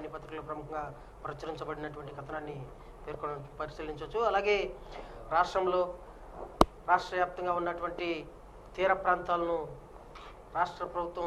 అన్ని పత్రికల్లో ప్రముఖంగా ప్రచురించబడినటువంటి కథనాన్ని పేర్కొన పరిశీలించవచ్చు అలాగే రాష్ట్రంలో రాష్ట్ర వ్యాప్తంగా ఉన్నటువంటి తీర ప్రాంతాలను రాష్ట్ర ప్రభుత్వం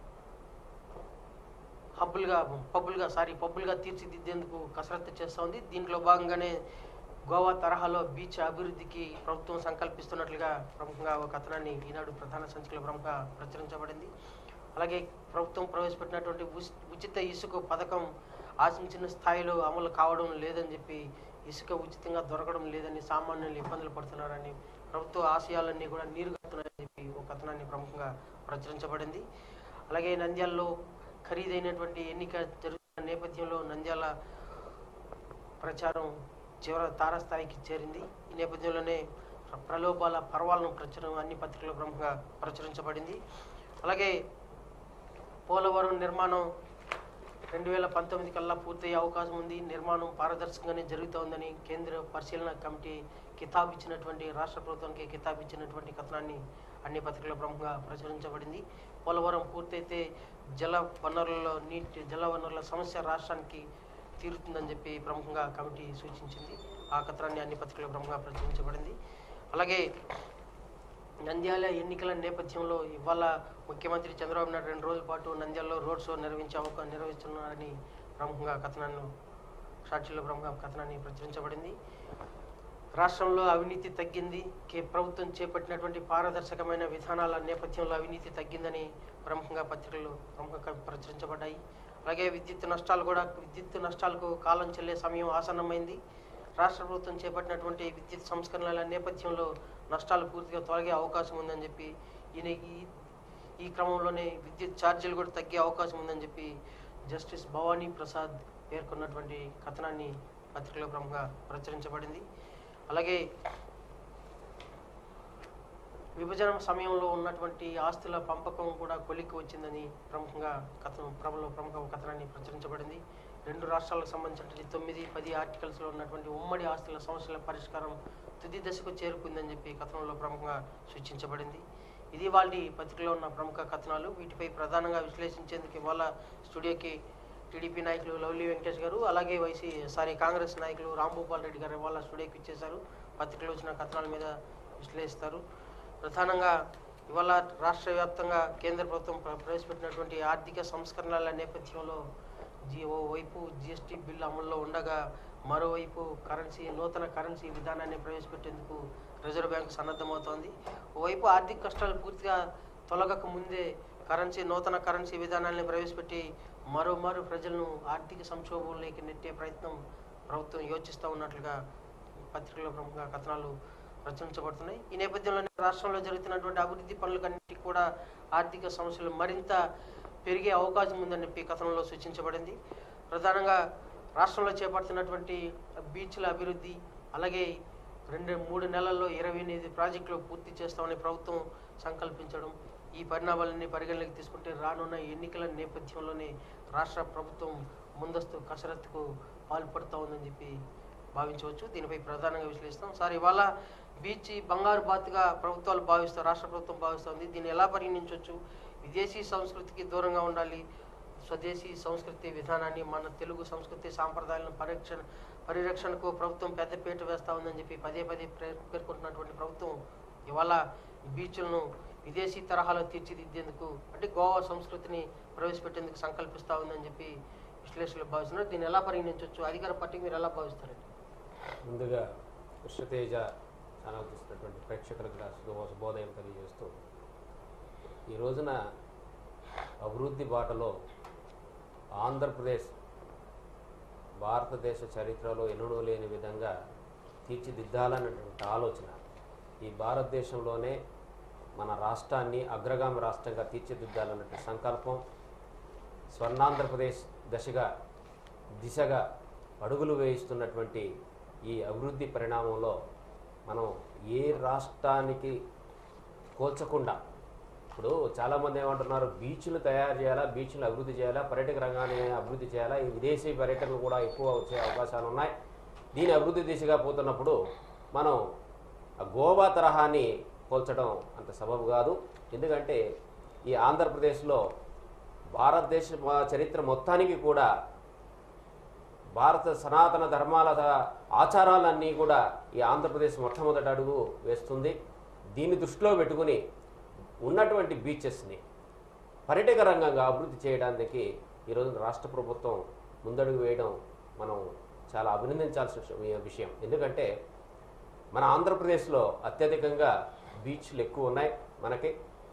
హబ్బులుగా పబ్బులుగా సారీ పబ్బులుగా తీర్చిదిద్దేందుకు కసరత్తు చేస్తూ ఉంది దీంట్లో భాగంగానే గోవా తరహాలో బీచ్ అభివృద్ధికి ప్రభుత్వం సంకల్పిస్తున్నట్లుగా ప్రముఖంగా ఒక కథనాన్ని ఈనాడు ప్రధాన సంచికలో ప్రముఖంగా ప్రచురించబడింది అలాగే ప్రభుత్వం ప్రవేశపెట్టినటువంటి ఉస్- ఉచిత ఇసుక పథకం ఆశించిన స్థాయిలో అమలు కావడం లేదని చెప్పి ఇసుక ఉచితంగా దొరకడం లేదని సామాన్యులు ఇబ్బందులు పడుతున్నారని ప్రభుత్వ ఆశయాలన్నీ కూడా నీరుగారుతున్నాయని చెప్పి ఒక కథనాన్ని ప్రముఖంగా ప్రచురించబడింది అలాగే నంద్యాలలో ఖరీదైనటువంటి ఎన్నిక జరుగుతున్న నేపథ్యంలో నంద్యాల ప్రచారం చివర తారస్థాయికి చేరింది ఈ నేపథ్యంలోనే ప్ర- ప్రలోభాల పర్వాలను ప్రచురం అన్ని పత్రికల్లో ప్రముఖంగా ప్రచురించబడింది అలాగే పోలవరం నిర్మాణం రెండు వేల పంతొమ్మిది కల్లా పూర్తయ్యే అవకాశం ఉంది నిర్మాణం పారదర్శకంగానే జరుగుతోందని కేంద్ర పరిశీలన కమిటీ కితాబ్ ఇచ్చినటువంటి రాష్ట్ర ప్రభుత్వానికి కితాబ్ ఇచ్చినటువంటి కథనాన్ని అన్ని పత్రికల్లో ప్రముఖంగా ప్రచురించబడింది పోలవరం పూర్తయితే జల వనరులలో నీటి జల వనరుల సమస్య రాష్ట్రానికి తీరుతుందని చెప్పి ప్రముఖంగా కమిటీ సూచించింది ఆ కథనాన్ని అన్ని పత్రికల్లో ప్రముఖంగా ప్రచురించబడింది అలాగే నంద్యాల ఎన్నికల నేపథ్యంలో ఇవాళ ముఖ్యమంత్రి చంద్రబాబు నాయుడు రెండు రోజుల పాటు నంద్యాలలో రోడ్ షో నిర్వహించే అవకాశం నిర్వహిస్తున్నారని ప్రముఖంగా కథనాన్ని సాక్షిలో ప్రముఖ కథనాన్ని ప్రచురించబడింది రాష్ట్రంలో అవినీతి తగ్గింది కే ప్రభుత్వం చేపట్టినటువంటి పారదర్శకమైన విధానాల నేపథ్యంలో అవినీతి తగ్గిందని ప్రముఖంగా పత్రికలు ప్రముఖంగా ప్రచురించబడ్డాయి అలాగే విద్యుత్ నష్టాలు కూడా విద్యుత్ నష్టాలకు కాలం చెల్లే సమయం ఆసన్నమైంది రాష్ట్ర ప్రభుత్వం చేపట్టినటువంటి విద్యుత్ సంస్కరణల నేపథ్యంలో నష్టాలు పూర్తిగా తొలగే అవకాశం ఉందని చెప్పి ఈయన ఈ ఈ క్రమంలోనే విద్యుత్ ఛార్జీలు కూడా తగ్గే అవకాశం ఉందని చెప్పి జస్టిస్ భవానీ ప్రసాద్ పేర్కొన్నటువంటి కథనాన్ని పత్రికలో ప్రముఖంగా ప్రచురించబడింది అలాగే విభజన సమయంలో ఉన్నటువంటి ఆస్తుల పంపకం కూడా కొలిక్కి వచ్చిందని ప్రముఖంగా కథనం ప్రభలో ప్రముఖ కథనాన్ని ప్రచురించబడింది రెండు రాష్ట్రాలకు సంబంధించినటువంటి తొమ్మిది పది ఆర్టికల్స్లో ఉన్నటువంటి ఉమ్మడి ఆస్తుల సమస్యల పరిష్కారం తుది దశకు చేరుకుందని చెప్పి కథనంలో ప్రముఖంగా సూచించబడింది ఇది వాళ్ళ పత్రికలో ఉన్న ప్రముఖ కథనాలు వీటిపై ప్రధానంగా విశ్లేషించేందుకు ఇవాళ స్టూడియోకి టీడీపీ నాయకులు లవ్లీ వెంకటేష్ గారు అలాగే వైసీ సారీ కాంగ్రెస్ నాయకులు రాంభూపాల్ రెడ్డి గారు ఇవాళ స్టూడియోకి ఇచ్చేశారు పత్రికలో వచ్చిన కథనాల మీద విశ్లేషిస్తారు ప్రధానంగా ఇవాళ రాష్ట్ర వ్యాప్తంగా కేంద్ర ప్రభుత్వం ప్ర- ప్రవేశపెట్టినటువంటి ఆర్థిక సంస్కరణల నేపథ్యంలో జీ ఓవైపు జిఎస్టీ బిల్లు అమల్లో ఉండగా మరోవైపు కరెన్సీ నూతన కరెన్సీ విధానాన్ని ప్రవేశపెట్టేందుకు రిజర్వ్ బ్యాంక్ సన్నద్ధమవుతోంది ఓవైపు ఆర్థిక కష్టాలు పూర్తిగా తొలగక ముందే కరెన్సీ నూతన కరెన్సీ విధానాన్ని ప్రవేశపెట్టి మరో మరో ప్రజలను ఆర్థిక సంక్షోభంలోకి నెట్టే ప్రయత్నం ప్రభుత్వం యోచిస్తూ ఉన్నట్లుగా పత్రికలో ప్రముఖ కథనాలు ప్రచురించబడుతున్నాయి ఈ నేపథ్యంలో రాష్ట్రంలో జరుగుతున్నటువంటి అభివృద్ధి పనులకన్నిటికీ కూడా ఆర్థిక సమస్యలు మరింత పెరిగే అవకాశం ఉందని చెప్పి కథనంలో సూచించబడింది ప్రధానంగా రాష్ట్రంలో చేపడుతున్నటువంటి బీచ్ల అభివృద్ధి అలాగే రెండు మూడు నెలల్లో ఇరవై ఎనిమిది ప్రాజెక్టులు పూర్తి చేస్తామని ప్రభుత్వం సంకల్పించడం ఈ పరిణామాలన్నీ పరిగణలోకి తీసుకుంటే రానున్న ఎన్నికల నేపథ్యంలోనే రాష్ట్ర ప్రభుత్వం ముందస్తు కసరత్తుకు పాల్పడుతూ ఉందని చెప్పి భావించవచ్చు దీనిపై ప్రధానంగా విశ్లేషిస్తాం సార్ ఇవాళ బీచ్ బంగారు బాతుగా ప్రభుత్వాలు భావిస్తారు రాష్ట్ర ప్రభుత్వం భావిస్తుంది దీన్ని ఎలా పరిగణించవచ్చు విదేశీ సంస్కృతికి దూరంగా ఉండాలి స్వదేశీ సంస్కృతి విధానాన్ని మన తెలుగు సంస్కృతి సాంప్రదాయాలను పరిరక్షణ పరిరక్షణకు ప్రభుత్వం పెద్దపీట వేస్తా ఉందని చెప్పి పదే పదే ప్రే- పేర్కొంటున్నటువంటి ప్రభుత్వం ఇవాళ బీచ్లను విదేశీ తరహాలో తీర్చిదిద్దేందుకు అంటే గోవా సంస్కృతిని ప్రవేశపెట్టేందుకు సంకల్పిస్తా ఉందని చెప్పి విశ్లేషకులు భావిస్తున్నారు దీన్ని ఎలా పరిగణించవచ్చు అధికార పార్టీకి మీరు ఎలా భావిస్తారండి ముందుగా కృష్ణతేజ ఛానల్ చూసినటువంటి ప్రేక్షకులకు కూడా శుభ శుభోదయం తెలియజేస్తూ ఈ రోజున అభివృద్ధి బాటలో ఆంధ్రప్రదేశ్ భారతదేశ చరిత్రలో ఎన్నడూ లేని విధంగా తీర్చిదిద్దాలన్నటువంటి ఆలోచన ఈ భారతదేశంలోనే మన రాష్ట్రాన్ని అగ్రగామి రాష్ట్రంగా తీర్చిదిద్దాలన్నటువంటి సంకల్పం స్వర్ణాంధ్రప్రదేశ్ దశగా దిశగా అడుగులు వేయిస్తున్నటువంటి ఈ అభివృద్ధి పరిణామంలో మనం ఏ రాష్ట్రానికి కోల్చకుండా ఇప్పుడు చాలామంది ఏమంటున్నారు బీచ్లు తయారు చేయాలా బీచ్లు అభివృద్ధి చేయాలా పర్యాటక రంగాన్ని అభివృద్ధి చేయాలా ఈ విదేశీ పర్యటనలు కూడా ఎక్కువ వచ్చే అవకాశాలు ఉన్నాయి దీని అభివృద్ధి దిశగా పోతున్నప్పుడు మనం ఆ గోవా తరహాని పోల్చడం అంత సబబు కాదు ఎందుకంటే ఈ ఆంధ్రప్రదేశ్లో భారతదేశ చరిత్ర మొత్తానికి కూడా భారత సనాతన ధర్మాల ద- ఆచారాలన్నీ కూడా ఈ ఆంధ్రప్రదేశ్ మొట్టమొదటి అడుగు వేస్తుంది దీన్ని దృష్టిలో పెట్టుకుని ఉన్నటువంటి బీచెస్ని పర్యాటక రంగంగా అభివృద్ధి చేయడానికి ఈరోజు రాష్ట్ర ప్రభుత్వం ముందడుగు వేయడం మనం చాలా అభినందించాల్సిన విషయం- విషయం ఎందుకంటే మన ఆంధ్రప్రదేశ్లో అత్యధికంగా బీచ్లు ఎక్కువ ఉన్నాయి మనకి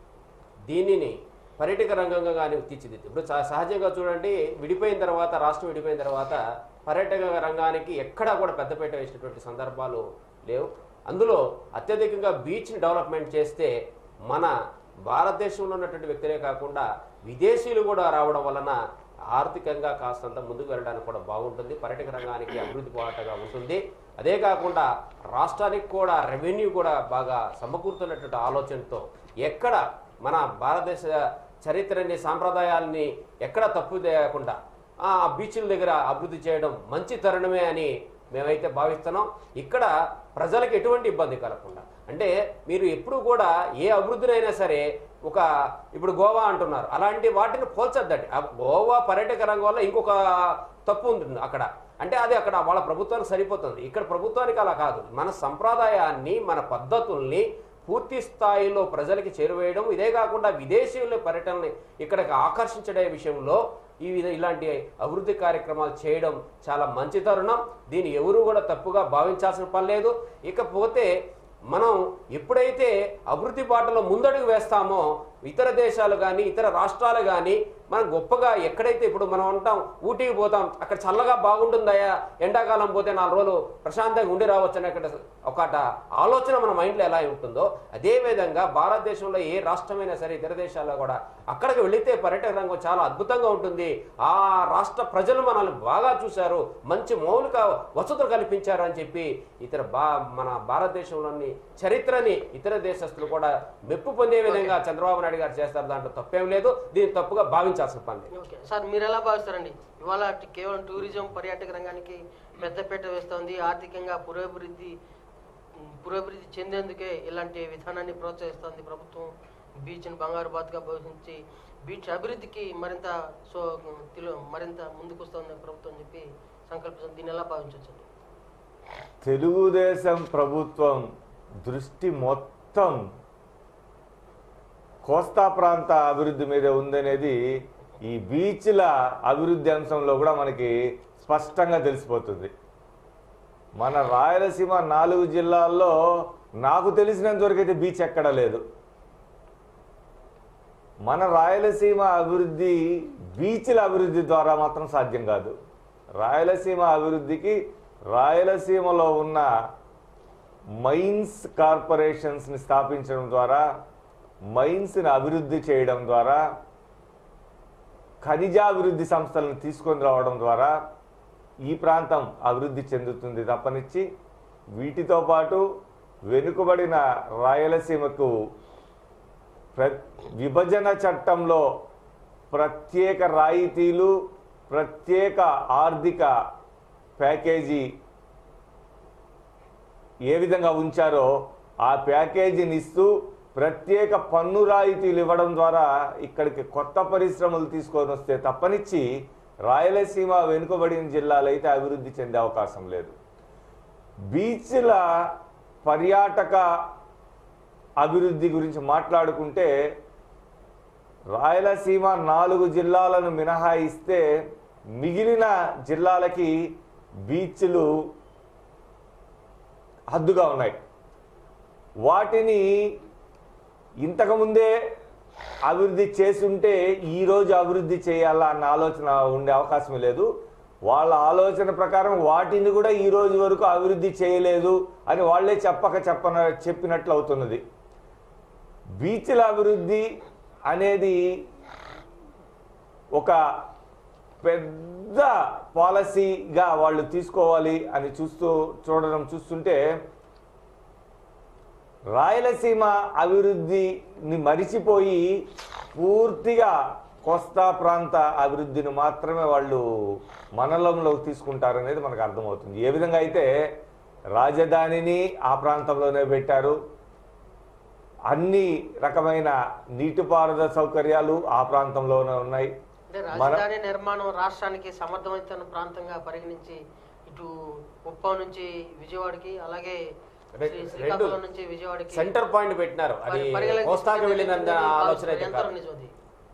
దీనిని పర్యాటక రంగంగా కానీ తీర్చిదిద్ది ఇప్పుడు సహ- సహజంగా చూడండి విడిపోయిన తర్వాత రాష్ట్రం విడిపోయిన తర్వాత పర్యాటక రంగానికి ఎక్కడా కూడా పెద్దపీట వేసినటువంటి సందర్భాలు లేవు అందులో అత్యధికంగా బీచ్ని డెవలప్మెంట్ చేస్తే మన భారతదేశంలో ఉన్నటువంటి వ్యక్తులే కాకుండా విదేశీయులు కూడా రావడం వలన ఆర్థికంగా కాస్తంత ముందుకు వెళ్ళడానికి కూడా బాగుంటుంది పర్యాటక రంగానికి అభివృద్ధి పోరాటగా ఉంటుంది అదే కాకుండా రాష్ట్రానికి కూడా రెవెన్యూ కూడా బాగా సమకూరుతున్నటువంటి ఆలోచనతో ఎక్కడ మన భారతదేశ చరిత్రని సాంప్రదాయాల్ని ఎక్కడ తప్పు చేయకుండా ఆ బీచ్ల దగ్గర అభివృద్ధి చేయడం మంచి తరుణమే అని మేమైతే భావిస్తున్నాం ఇక్కడ ప్రజలకు ఎటువంటి ఇబ్బంది కలగకుండా అంటే మీరు ఎప్పుడు కూడా ఏ అభివృద్ధినైనా సరే ఒక ఇప్పుడు గోవా అంటున్నారు అలాంటి వాటిని పోల్చొద్దండి ఆ గోవా పర్యాటక రంగం వల్ల ఇంకొక తప్పు ఉంటుంది అక్కడ అంటే అది అక్కడ వాళ్ళ ప్రభుత్వానికి సరిపోతుంది ఇక్కడ ప్రభుత్వానికి అలా కాదు మన సంప్రదాయాన్ని మన పద్ధతుల్ని పూర్తి స్థాయిలో ప్రజలకి చేరువేయడం ఇదే కాకుండా విదేశీయుల పర్యటనని ఇక్కడికి ఆకర్షించడే విషయంలో ఈ విధ ఇలాంటి అభివృద్ధి కార్యక్రమాలు చేయడం చాలా మంచి తరుణం దీన్ని ఎవరు కూడా తప్పుగా భావించాల్సిన పని లేదు ఇకపోతే మనం ఎప్పుడైతే అభివృద్ధి బాటలో ముందడుగు వేస్తామో ఇతర దేశాలు కానీ ఇతర రాష్ట్రాలు కానీ మనం గొప్పగా ఎక్కడైతే ఇప్పుడు మనం ఉంటాం ఊటీకి పోతాం అక్కడ చల్లగా బాగుంటుందయ్యా ఎండాకాలం పోతే నాలుగు రోజులు ప్రశాంతంగా ఉండి రావచ్చు అనే అక్కడ ఒకట ఆలోచన మన మైండ్లో ఎలా ఉంటుందో అదే విధంగా భారతదేశంలో ఏ రాష్ట్రమైనా సరే ఇతర దేశాల్లో కూడా అక్కడికి వెళితే పర్యాటక రంగం చాలా అద్భుతంగా ఉంటుంది ఆ రాష్ట్ర ప్రజలు మనల్ని బాగా చూశారు మంచి మౌలిక వసతులు కల్పించారు అని చెప్పి ఇతర బా మన భారతదేశంలోని చరిత్రని ఇతర దేశస్తులు కూడా మెప్పు పొందే విధంగా చంద్రబాబు నాయుడు గారు చేస్తారు దాంట్లో తప్పేం లేదు దీన్ని తప్పుగా భావించాల్సిన పని లేదు ఓకే సార్ మీరు ఎలా భావిస్తారండి ఇవాళ టి- కేవలం టూరిజం పర్యాటక రంగానికి పెద్దపీట వేస్తోంది ఆర్థికంగా పురోభివృద్ధి ఉమ్, పురోభివృద్ధి చెందేందుకే ఇలాంటి విధానాన్ని ప్రోత్సహిస్తోంది ప్రభుత్వం బీచ్ని బంగారు బాతుగా భావించి బీచ్ అభివృద్ధికి మరింత సో తిలో మరింత ముందుకు వస్తుంది ప్రభుత్వం అని చెప్పి సంకల్పిస్తుంది దీన్ని ఎలా భావించవచ్చండి తెలుగుదేశం ప్రభుత్వం దృష్టి మొత్తం కోస్తా ప్రాంత అభివృద్ధి మీద ఉందనేది ఈ బీచ్ల అభివృద్ధి అంశంలో కూడా మనకి స్పష్టంగా తెలిసిపోతుంది మన రాయలసీమ నాలుగు జిల్లాల్లో నాకు తెలిసినంత వరకు అయితే బీచ్ ఎక్కడా లేదు మన రాయలసీమ అభివృద్ధి బీచ్ల అభివృద్ధి ద్వారా మాత్రం సాధ్యం కాదు రాయలసీమ అభివృద్ధికి రాయలసీమలో ఉన్న మైన్స్ కార్పొరేషన్స్ని స్థాపించడం ద్వారా మైన్స్ని అభివృద్ధి చేయడం ద్వారా ఖనిజాభివృద్ధి సంస్థలను తీసుకొని రావడం ద్వారా ఈ ప్రాంతం అభివృద్ధి చెందుతుంది తప్పనిచ్చి వీటితో పాటు వెనుకబడిన రాయలసీమకు ప్ర విభజన చట్టంలో ప్రత్యేక రాయితీలు ప్రత్యేక ఆర్థిక ప్యాకేజీ ఏ విధంగా ఉంచారో ఆ ప్యాకేజీని ఇస్తూ ప్రత్యేక పన్ను రాయితీలు ఇవ్వడం ద్వారా ఇక్కడికి కొత్త పరిశ్రమలు తీసుకొని వస్తే తప్పనిచ్చి రాయలసీమ వెనుకబడిన జిల్లాలైతే అభివృద్ధి చెందే అవకాశం లేదు బీచ్ల పర్యాటక అభివృద్ధి గురించి మాట్లాడుకుంటే రాయలసీమ నాలుగు జిల్లాలను మినహాయిస్తే మిగిలిన జిల్లాలకి బీచ్లు హద్దుగా ఉన్నాయి వాటిని ఇంతకుముందే అభివృద్ధి చేసుంటే ఈరోజు అభివృద్ధి చేయాలా అన్న ఆలోచన ఉండే అవకాశం లేదు వాళ్ళ ఆలోచన ప్రకారం వాటిని కూడా ఈ రోజు వరకు అభివృద్ధి చేయలేదు అని వాళ్ళే చెప్పక చెప్పన చెప్పినట్లు అవుతున్నది బీచ్ల అభివృద్ధి అనేది ఒక పెద్ద పాలసీగా వాళ్ళు తీసుకోవాలి అని చూస్తూ చూడడం చూస్తుంటే రాయలసీమ అభివృద్ధిని మరిచిపోయి పూర్తిగా కోస్తా ప్రాంత అభివృద్ధిని మాత్రమే వాళ్ళు మనలంలోకి తీసుకుంటారనేది మనకు అర్థమవుతుంది ఏ విధంగా అయితే రాజధానిని ఆ ప్రాంతంలోనే పెట్టారు అన్ని రకమైన నీటిపారుదల సౌకర్యాలు ఆ ప్రాంతంలోనే ఉన్నాయి అంటే మన రాజధాని నిర్మాణం రాష్ట్రానికి సమర్థవంతమైన ప్రాంతంగా పరిగణించి ఇటు కుప్పం నుంచి విజయవాడకి అలాగే రె- శ్రీ- రెండు శ్రీకాకుళం నుంచి విజయవాడకి సెంటర్ పాయింట్ పెట్టినారు అది పరి- పరిగణలోకి కోస్తాకు తీసుకునే వెళ్ళినంత నిజం ఆలోచన అయితే ఎంతవరకు కాదు నిజం అది?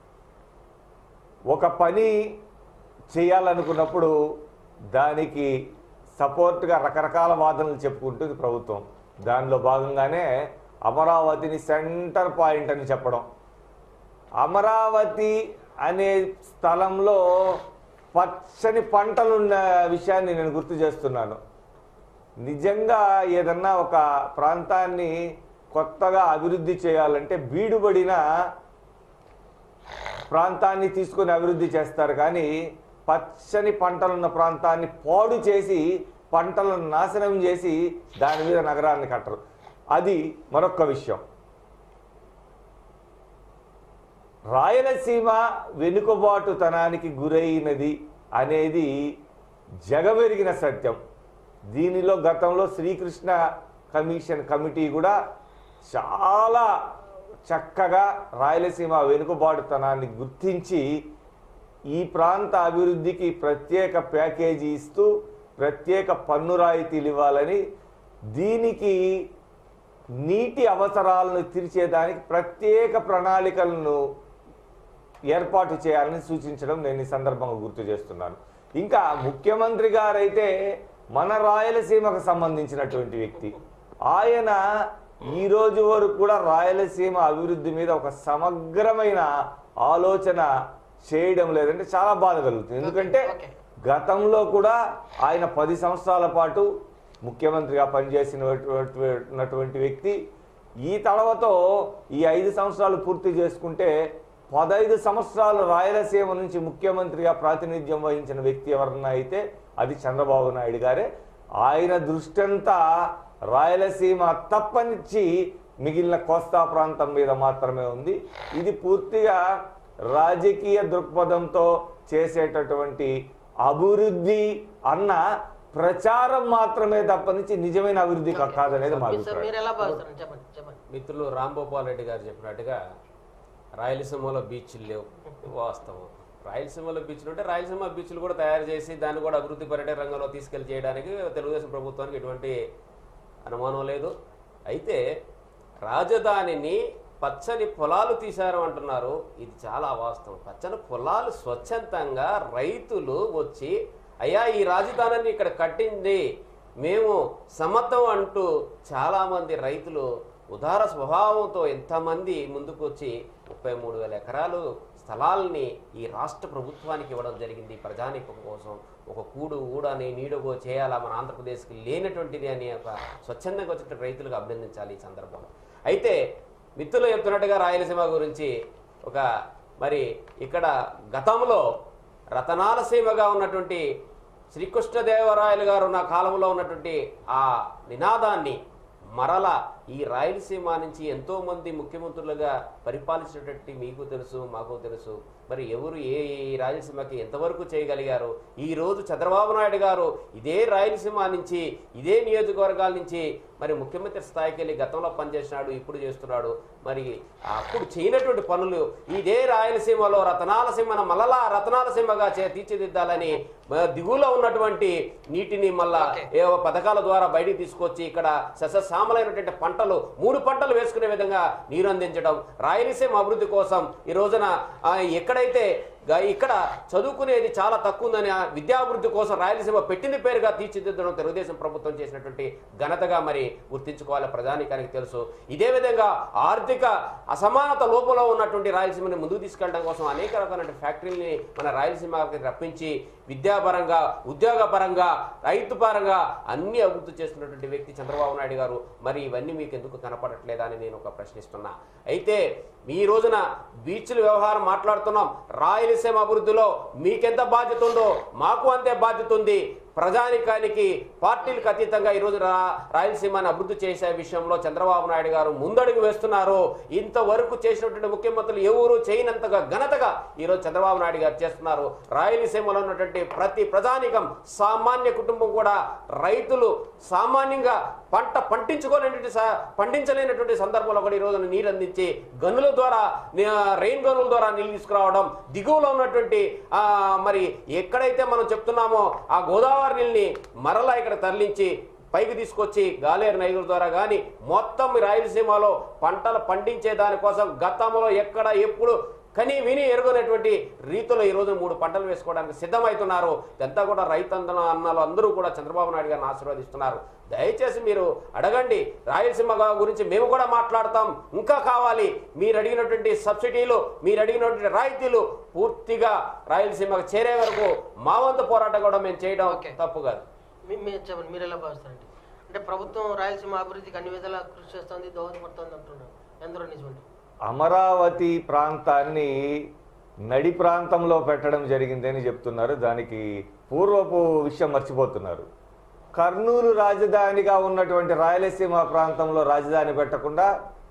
ఒక పని చేయాలనుకున్నప్పుడు దానికి సపోర్ట్గా రకరకాల వాదనలు చెప్పుకుంటుంది ప్రభుత్వం దానిలో భాగంగానే అమరావతిని సెంటర్ పాయింట్ అని చెప్పడం అమరావతి అనే స్థలంలో పచ్చని పంటలున్న విషయాన్ని నేను గుర్తు చేస్తున్నాను నిజంగా ఏదన్నా ఒక ప్రాంతాన్ని కొత్తగా అభివృద్ధి చేయాలంటే బీడుబడిన ప్రాంతాన్ని తీసుకొని అభివృద్ధి చేస్తారు కానీ పచ్చని పంటలున్న ప్రాంతాన్ని పాడు చేసి పంటలను నాశనం చేసి దాని మీద నగరాన్ని కట్టరు అది మరొక విషయం రాయలసీమ వెనుకబాటుతనానికి గురైనది అనేది జగమెరిగిన సత్యం దీనిలో గతంలో శ్రీకృష్ణ కమిషన్ కమిటీ కూడా చాలా చక్కగా రాయలసీమ వెనుకబాటుతనాన్ని గుర్తించి ఈ ప్రాంత అభివృద్ధికి ప్రత్యేక ప్యాకేజీ ఇస్తూ ప్రత్యేక పన్ను రాయితీలు ఇవ్వాలని దీనికి నీటి అవసరాలను తీర్చేదానికి ప్రత్యేక ప్రణాళికలను ఏర్పాటు చేయాలని సూచించడం నేను ఈ సందర్భంగా గుర్తు చేస్తున్నాను ఇంకా ముఖ్యమంత్రి గారైతే మన రాయలసీమకు సంబంధించినటువంటి వ్యక్తి ఆయన ఈ రోజు వరకు కూడా రాయలసీమ అభివృద్ధి మీద ఒక సమగ్రమైన ఆలోచన చేయడం లేదంటే చాలా బాధ కలుగుతుంది ఎందుకంటే ఓకే. గతంలో కూడా ఆయన పది సంవత్సరాల పాటు ముఖ్యమంత్రిగా పనిచేసినటువంటి వ్యక్తి ఈ తడవతో ఈ ఐదు సంవత్సరాలు పూర్తి చేసుకుంటే పదైదు సంవత్సరాలు రాయలసీమ నుంచి ముఖ్యమంత్రిగా ప్రాతినిధ్యం వహించిన వ్యక్తి ఎవరన్నా అయితే అది చంద్రబాబు నాయుడు గారే ఆయన దృష్టంతా రాయలసీమ తప్పనిచ్చి మిగిలిన కోస్తా ప్రాంతం మీద మాత్రమే ఉంది ఇది పూర్తిగా రాజకీయ దృక్పథంతో చేసేటటువంటి అభివృద్ధి అన్న ప్రచారం మాత్రమే తప్పనించి నిజమైన అభివృద్ధి కా- కాదనేది మా సార్ అభిప్రాయం మీరు ఎలా భావిస్తారు చెప్పండి చెప్పండి మిత్రులు రాంభూపాల్ రెడ్డి గారు చెప్పినట్టుగా రాయలసీమలో బీచ్లు లేవు వాస్తవం రాయలసీమలో బీచ్లు ఉంటే రాయలసీమ బీచ్లు కూడా తయారు చేసి దాన్ని కూడా అభివృద్ధి పర్యటన రంగంలో తీసుకెళ్లి చేయడానికి తెలుగుదేశం ప్రభుత్వానికి ఎటువంటి అనుమానం లేదు అయితే రాజధానిని పచ్చని పొలాలు తీశారు అంటున్నారు ఇది చాలా వాస్తవం పచ్చని పొలాలు స్వచ్ఛందంగా రైతులు వచ్చి అయ్యా ఈ రాజధానిని ఇక్కడ కట్టింది మేము సమత్వం అంటూ చాలామంది రైతులు ఉదార స్వభావంతో ఎంతమంది ముందుకు వచ్చి ముప్పై మూడు వేల ఎకరాలు స్థలాల్ని ఈ రాష్ట్ర ప్రభుత్వానికి ఇవ్వడం జరిగింది ప్రజానికం కోసం ఒక కూడు ఊడని నీడగో చేయాలా మన ఆంధ్రప్రదేశ్కి లేనటువంటిది అని ఒక స్వచ్ఛందంగా వచ్చిన రైతులకు అభినందించాలి ఈ సందర్భంలో అయితే మిత్రులు చెప్తున్నట్టుగా రాయలసీమ గురించి ఒక మరి ఇక్కడ గతంలో రతనాల సీమగా ఉన్నటువంటి శ్రీకృష్ణదేవరాయలు గారు ఉన్న కాలంలో ఉన్నటువంటి ఆ నినాదాన్ని మరల ఈ రాయలసీమ నుంచి ఎంతో మంది ముఖ్యమంత్రులుగా పరిపాలించినటువంటి మీకు తెలుసు మాకు తెలుసు మరి ఎవరు ఏ ఏ రాయలసీమకి ఎంతవరకు చేయగలిగారు ఈ రోజు చంద్రబాబు నాయుడు గారు ఇదే రాయలసీమ నుంచి ఇదే నియోజకవర్గాల నుంచి మరి ముఖ్యమంత్రి స్థాయికి వెళ్ళి గతంలో పనిచేసినాడు ఇప్పుడు చేస్తున్నాడు మరి అప్పుడు చేయనటువంటి పనులు ఇదే రాయలసీమలో రతనాల సీమను మళ్ళా రతనాల సీమగా చే తీర్చిదిద్దాలని మ- దిగువలో ఉన్నటువంటి నీటిని మళ్ళా Okay. ఏ పథకాల ద్వారా బయటికి తీసుకొచ్చి ఇక్కడ సస్యశ్యామలైనటువంటి పంటలు మూడు పంటలు వేసుకునే విధంగా నీరు అందించడం రాయలసీమ అభివృద్ధి కోసం ఈ రోజున ఆ, ఎక్కడైతే గా- ఇక్కడ చదువుకునేది చాలా తక్కువ ఉందని ఆ విద్యాభివృద్ధి కోసం రాయలసీమ పెట్టింది పేరుగా తీర్చిదిద్దడం తెలుగుదేశం ప్రభుత్వం చేసినటువంటి ఘనతగా మరి గుర్తించుకోవాలి ప్రధానికానికి తెలుసు ఇదే విధంగా ఆర్థిక అసమానత లోపంలో ఉన్నటువంటి రాయలసీమని ముందుకు తీసుకెళ్ళడం కోసం అనేక రకాల ఫ్యాక్టరీని మన రాయలసీమకి రప్పించి విద్యాపరంగా ఉద్యోగపరంగా రైతు పరంగా అన్ని అభివృద్ధి చేస్తున్నటువంటి వ్యక్తి చంద్రబాబు నాయుడు గారు మరి ఇవన్నీ మీకు ఎందుకు కనపడట్లేదా అని నేను ఒక ప్రశ్నిస్తున్నా అయితే ఈ రోజున బీచ్ల వ్యవహారం మాట్లాడుతున్నాం రాయలసీమ అభివృద్ధిలో మీకెంత బాధ్యత ఉందో మాకు అంతే బాధ్యత ఉంది ప్రజానికానికి పార్టీలకు అతీతంగా ఈరోజు రా రాయలసీమని అభివృద్ధి చేసే విషయంలో చంద్రబాబు నాయుడు గారు ముందడుగు వేస్తున్నారు ఇంతవరకు చేసినటువంటి ముఖ్యమంత్రులు ఎవరు చేయనంతగా ఘనతగా ఈరోజు చంద్రబాబు నాయుడు గారు చేస్తున్నారు రాయలసీమలో ఉన్నటువంటి ప్రతి ప్రజానికం సామాన్య కుటుంబం కూడా రైతులు సామాన్యంగా పంట పండించుకోలేనటువంటి స- పండించలేనటువంటి సందర్భంలో కూడా ఈరోజు నీరు అందించి గనుల ద్వారా ని- రెయిన్ గనుల ద్వారా నీళ్ళు తీసుకురావడం దిగువలో ఉన్నటువంటి ఆ, మరి ఎక్కడైతే మనం చెప్తున్నామో ఆ గోదావరి నీళ్ళని మరలా ఇక్కడ తరలించి పైకి తీసుకొచ్చి గాలేరు నైగుల ద్వారా కానీ మొత్తం ఈ రాయలసీమలో పంటలు పండించే దానికోసం గతంలో ఎక్కడ ఎప్పుడు కని విని ఎరుగనటువంటి రీతిలో ఈ రోజు మూడు పంటలు వేసుకోవడానికి సిద్ధమవుతున్నారు ఇదంతా కూడా రైతందన అన్నాలు అందరూ కూడా చంద్రబాబు నాయుడు గారిని ఆశీర్వదిస్తున్నారు దయచేసి మీరు అడగండి రాయలసీమ గా- గురించి మేము కూడా మాట్లాడతాం ఇంకా కావాలి మీరు అడిగినటువంటి సబ్సిడీలు మీరు అడిగినటువంటి రాయితీలు పూర్తిగా రాయలసీమకు చేరే వరకు మా వంతు పోరాటం కూడా మేము చేయడం ఓకే. తప్పు కాదు మీ- మీరు చెప్పండి మీరు ఎలా భావిస్తారండి అంటే ప్రభుత్వం రాయలసీమ అభివృద్ధికి అన్ని విధాలా కృషి చేస్తుంది దోహదపడుతుంది అంటున్నారు ఎందరో నిజమండి అమరావతి ప్రాంతాన్ని నడి ప్రాంతంలో పెట్టడం జరిగిందని చెప్తున్నారు దానికి పూర్వపు విషయం మర్చిపోతున్నారు కర్నూలు రాజధానిగా ఉన్నటువంటి రాయలసీమ ప్రాంతంలో రాజధాని పెట్టకుండా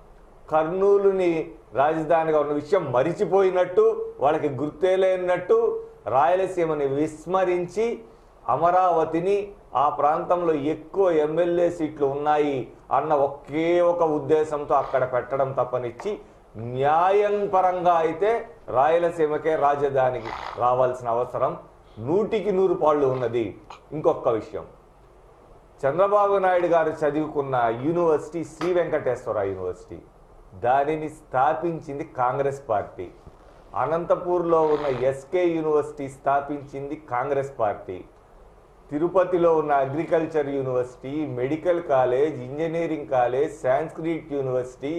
కర్నూలుని రాజధానిగా ఉన్న విషయం మరిచిపోయినట్టు వాళ్ళకి గుర్తే లేనట్టు రాయలసీమని విస్మరించి అమరావతిని ఆ ప్రాంతంలో ఎక్కువ ఎమ్మెల్యే సీట్లు ఉన్నాయి అన్న ఒకే ఒక ఉద్దేశంతో అక్కడ పెట్టడం తప్పనిచ్చి న్యాయం పరంగా అయితే రాయలసీమకే రాజధానికి రావాల్సిన అవసరం నూటికి నూరు పాళ్ళు ఉన్నది ఇంకొక విషయం చంద్రబాబు నాయుడు గారు చదువుకున్న యూనివర్సిటీ శ్రీ వెంకటేశ్వర యూనివర్సిటీ దానిని స్థాపించింది కాంగ్రెస్ పార్టీ అనంతపూర్లో ఉన్న ఎస్కే యూనివర్సిటీ స్థాపించింది కాంగ్రెస్ పార్టీ తిరుపతిలో ఉన్న agriculture university medical college engineering college Sanskrit university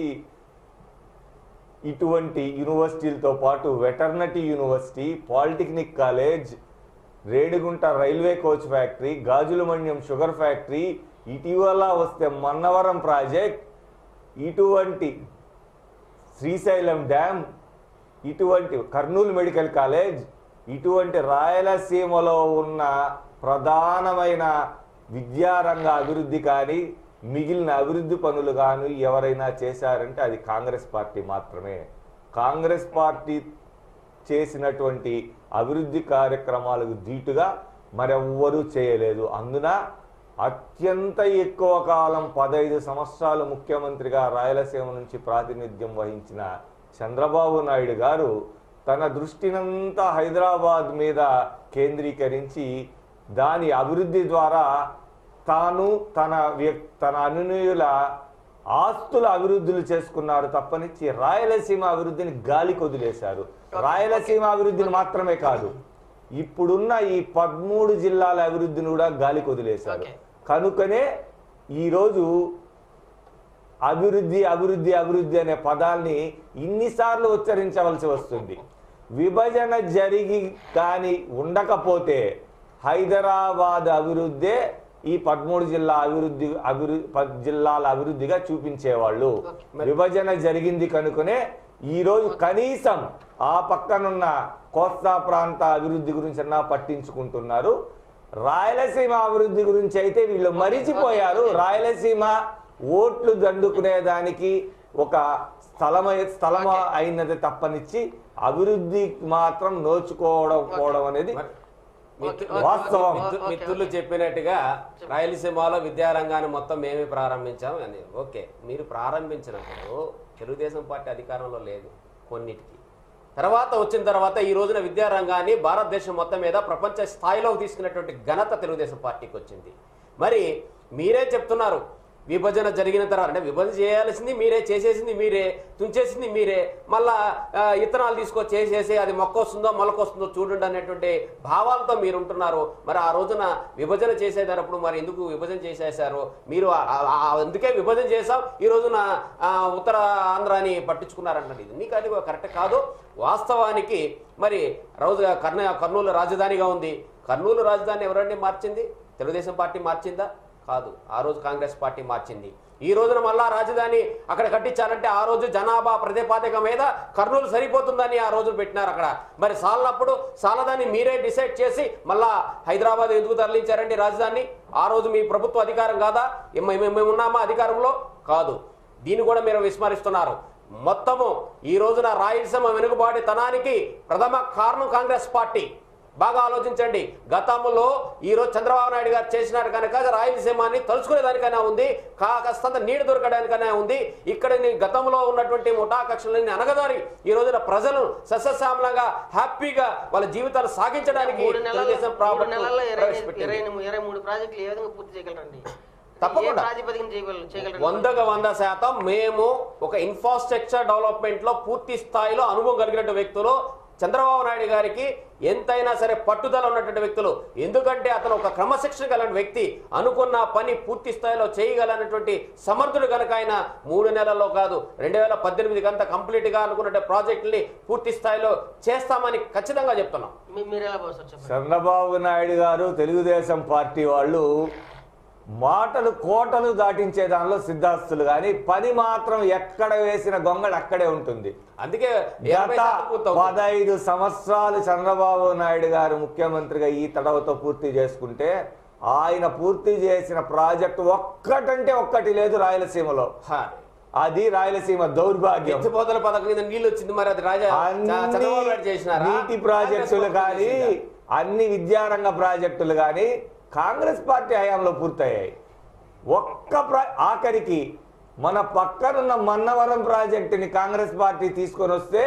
ఇటువంటి యూనివర్సిటీలతో పాటు veterinary university polytechnic college Renigunta railway coach factory Gajulamandyam sugar factory ఇటీవల వస్తే మన్నవరం ప్రాజెక్ట్ ఇటువంటి శ్రీశైలం డ్యామ్ ఇటువంటి కర్నూలు మెడికల్ కాలేజ్ ఇటువంటి రాయలసీమలో ఉన్న ప్రధానమైన విద్యారంగ అభివృద్ధి కానీ మిగిలిన అభివృద్ధి పనులు కానీ ఎవరైనా చేశారంటే అది కాంగ్రెస్ పార్టీ మాత్రమే కాంగ్రెస్ పార్టీ చేసినటువంటి అభివృద్ధి కార్యక్రమాలకు ధీటుగా మరెవ్వరూ చేయలేదు అందున అత్యంత ఎక్కువ కాలం పదైదు సంవత్సరాలు ముఖ్యమంత్రిగా రాయలసీమ నుంచి ప్రాతినిధ్యం వహించిన చంద్రబాబు నాయుడు గారు తన దృష్టినంతా హైదరాబాద్ మీద కేంద్రీకరించి దాని అభివృద్ధి ద్వారా తాను తన వ్యక్ తన అనునయుల ఆస్తుల అభివృద్ధులు చేసుకున్నారు తప్పనిచ్చి రాయలసీమ అభివృద్ధిని గాలి కొదిలేశారు రాయలసీమ అభివృద్ధిని మాత్రమే కాదు ఇప్పుడున్న ఈ పదమూడు జిల్లాల అభివృద్ధిని కూడా గాలి కొదిలేశారు ఓకే. కనుకనే ఈరోజు అభివృద్ధి అభివృద్ధి అభివృద్ధి అనే పదాల్ని ఇన్నిసార్లు ఉచ్చరించవలసి వస్తుంది విభజన జరిగి కానీ ఉండకపోతే హైదరాబాద్ అభివృద్ధే ఈ పదమూడు జిల్లా అభివృద్ధి అభివృద్ధి పద్ జిల్లాల అభివృద్ధిగా చూపించేవాళ్ళు ఓకే. విభజన జరిగింది కనుకనే ఈ రోజు కనీసం ఆ పక్కనున్న కోస్తా ప్రాంత అభివృద్ధి గురించి అన్నా పట్టించుకుంటున్నారు రాయలసీమ అభివృద్ధి గురించి అయితే వీళ్ళు మరిచిపోయారు రాయలసీమ ఓట్లు దండుకునేదానికి ఒక స్థలమ స్థలం అయినది తప్పనిచ్చి అభివృద్ధికి మాత్రం నోచుకోవడం పోవడం అనేది మరి మిత్రు- ఓకే, వాస్తవం. మిత్రు- ఓకే, మిత్రులు ఓకే. చెప్పినట్టుగా రాయలసీమలో విద్యారంగాన్ని మొత్తం మేమే ప్రారంభించాం అని ఓకే మీరు ప్రారంభించినప్పుడు తెలుగుదేశం పార్టీ అధికారంలో లేదు కొన్నిటికి తర్వాత వచ్చిన తర్వాత ఈ రోజున విద్యారంగాన్ని భారతదేశం మొత్తం మీద ప్రపంచ స్థాయిలోకి తీసుకున్నటువంటి ఘనత తెలుగుదేశం పార్టీకి వచ్చింది మరి మీరే చెప్తున్నారు విభజన జరిగిన తర్వాత అంటే విభజన చేయాల్సింది మీరే చేసేసింది మీరే తుంచేసింది మీరే మళ్ళా ఆ, ఇత్తనాలు తీసుకొచ్చి చేసేసి అది మొక్కొస్తుందో మొలకొస్తుందో చూడండి అనేటువంటి భావాలతో మీరు ఉంటున్నారు మరి ఆ రోజున విభజన చేసేటప్పుడు మరి ఎందుకు విభజన చేసేసారు మీరు ఆ- ఆ- ఆ- అందుకే విభజన చేసాం ఈ రోజున ఆ, ఉత్తర ఆంధ్రాని పట్టించుకున్నారంటే ఇది మీకు అది కరెక్ట్ కాదు వాస్తవానికి మరి రోజు కర్ణ కర్నూలు రాజధానిగా ఉంది కర్నూలు రాజధాని ఎవరండి మార్చింది తెలుగుదేశం పార్టీ మార్చిందా కాదు ఆ రోజు కాంగ్రెస్ పార్టీ మార్చింది ఈ రోజున మళ్ళా రాజధాని అక్కడ కట్టించాలంటే ఆ రోజు జనాభా ప్రతిపాదిక మీద కర్నూలు సరిపోతుందని ఆ రోజు పెట్టినారు అక్కడ మరి సాలనప్పుడు సాలదాన్ని మీరే డిసైడ్ చేసి మళ్ళా హైదరాబాద్ ఎందుకు తరలించారండి రాజధాని ఆ రోజు మీ ప్రభుత్వ అధికారం కాదా ఏం- మేము మేము ఉన్నామా అధికారంలో కాదు దీన్ని కూడా మీరు విస్మరిస్తున్నారు మొత్తము ఈ రోజున రాయలసీమ వెనుకబాటుతనానికి ప్రథమ కారణం కాంగ్రెస్ పార్టీ బాగా ఆలోచించండి గతంలో ఈ రోజు చంద్రబాబు నాయుడు గారు చేసినారు కనుక రాయలసీమాని తలుచుకునేదానికైనా ఉంది కాస్తంత నీడ దొరకడానికైనా ఉంది ఇక్కడ నీ గతంలో ఉన్నటువంటి ముఠా కక్షలని అనగదారి ఈ రోజున ప్రజలు సస్యశ్యామలంగా హ్యాపీగా వాళ్ళ జీవితాలు సాగించడానికి మూడు నెలల్లో తెలుగుదేశం మూడు ప్రభుత్వం నెలల్లో ఇరవై ప్రవేశపెట్టింది. ఇరవై ఎనిమిది- ఇరవై మూడు ప్రాజెక్టులు ఏ విధంగా పూర్తి చేయగలరండి తప్పకుండా. ఏ ప్రాతిపదికన చేయగలరు చేయగలరు వందకు వంద శాతం మేము ఒక ఇన్ఫ్రాస్ట్రక్చర్ డెవలప్మెంట్ లో పూర్తి స్థాయిలో అనుభవం కలిగినటువంటి వ్యక్తులు చంద్రబాబు నాయుడు గారికి ఎంతైనా సరే పట్టుదల ఉన్నటువంటి వ్యక్తులు ఎందుకంటే అతను ఒక క్రమశిక్షణ కలిగిన వ్యక్తి అనుకున్న పని పూర్తి స్థాయిలో చేయగలనటువంటి సమర్థుడు కనుక ఆయన మూడు నెలల్లో కాదు రెండు వేల పద్దెనిమిది కంతా కంప్లీట్ గా అనుకున్న ప్రాజెక్టుని పూర్తి స్థాయిలో చేస్తామని ఖచ్చితంగా చెప్తున్నాం మీ- మీరు ఎలా భావిస్తారు చెప్పండి చంద్రబాబు నాయుడు గారు తెలుగుదేశం పార్టీ వాళ్ళు మాటలు కోటలు దాటించే దానిలో సిద్ధాస్తులు కానీ పని మాత్రం ఎక్కడ వేసిన గొంగళి అక్కడే ఉంటుంది అందుకే యాభై గత శాతం పూర్తవుతుంది. పదహైదు సంవత్సరాలు చంద్రబాబు నాయుడు గారు ముఖ్యమంత్రిగా ఈ తడవతో పూర్తి చేసుకుంటే ఆయన పూర్తి చేసిన ప్రాజెక్టు ఒక్కటంటే ఒక్కటి లేదు రాయలసీమలో హా. అది రాయలసీమ దౌర్భాగ్యం ఎత్తిపోతల పథకం కింద నీళ్ళు వచ్చింది మరి అది రాజా చ- అన్ని చంద్రబాబు నాయుడు చేసినారా నీటి ప్రాజెక్టులు కాంగ్రెస్ కానీ చేసిందా? అన్ని విద్యారంగ ప్రాజెక్టులు కానీ కాంగ్రెస్ పార్టీ హయాంలో పూర్తయ్యాయి ఒక్క ప్రా ఆఖరికి మన పక్కనున్న మన్నవరం ప్రాజెక్టుని కాంగ్రెస్ పార్టీ తీసుకొని వస్తే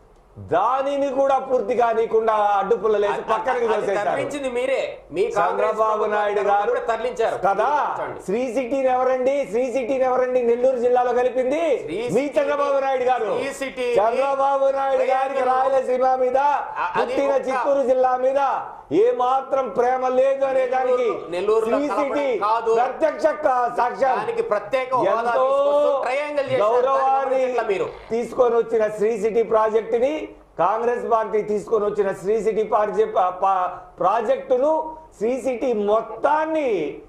దానిని కూడా పూర్తి కానీకుండా అడ్డుపుల్లలేసి పక్కనకి అది తోసేశారు తరలించింది మీరే మీ కాంగ్రెస్ చంద్రబాబు ప్రభుత్వం నాయుడు గారు కూడా తరలించారు కదా చూడండి. శ్రీ సిటీని ఎవరండి శ్రీ సిటీని ఎవరండి నెల్లూరు జిల్లాలో కలిపింది శ్రీ మీ సిటీని- చంద్రబాబు నాయుడు గారు శ్రీ సిటీని చంద్రబాబు నాయుడు గారికి ప్రయాణికులు- రాయలసీమ మీద అ- అది పుట్టిన ఒక్క- చిత్తూరు జిల్లా మీద ఏ మాత్రం ప్రేమ లేదు అనే దానికి నెల్లూరులో శ్రీ కలపడం సిటీ కాదు. ప్రత్యక్ష క- సాక్ష్యం దానికి ప్రత్యేక హోదా ఎంతో తీసుకొస్తూ triangle చేశారు. గౌరవాన్ని దాన్ని గమనించట్లా మీరు తీసుకొని వచ్చిన శ్రీ సిటీ ప్రాజెక్టుని కాంగ్రెస్ పార్టీ తీసుకొని వచ్చిన శ్రీ సిటీ పార్జె- ప- ప- ప్రాజెక్టును శ్రీ సిటీ మొత్తాన్ని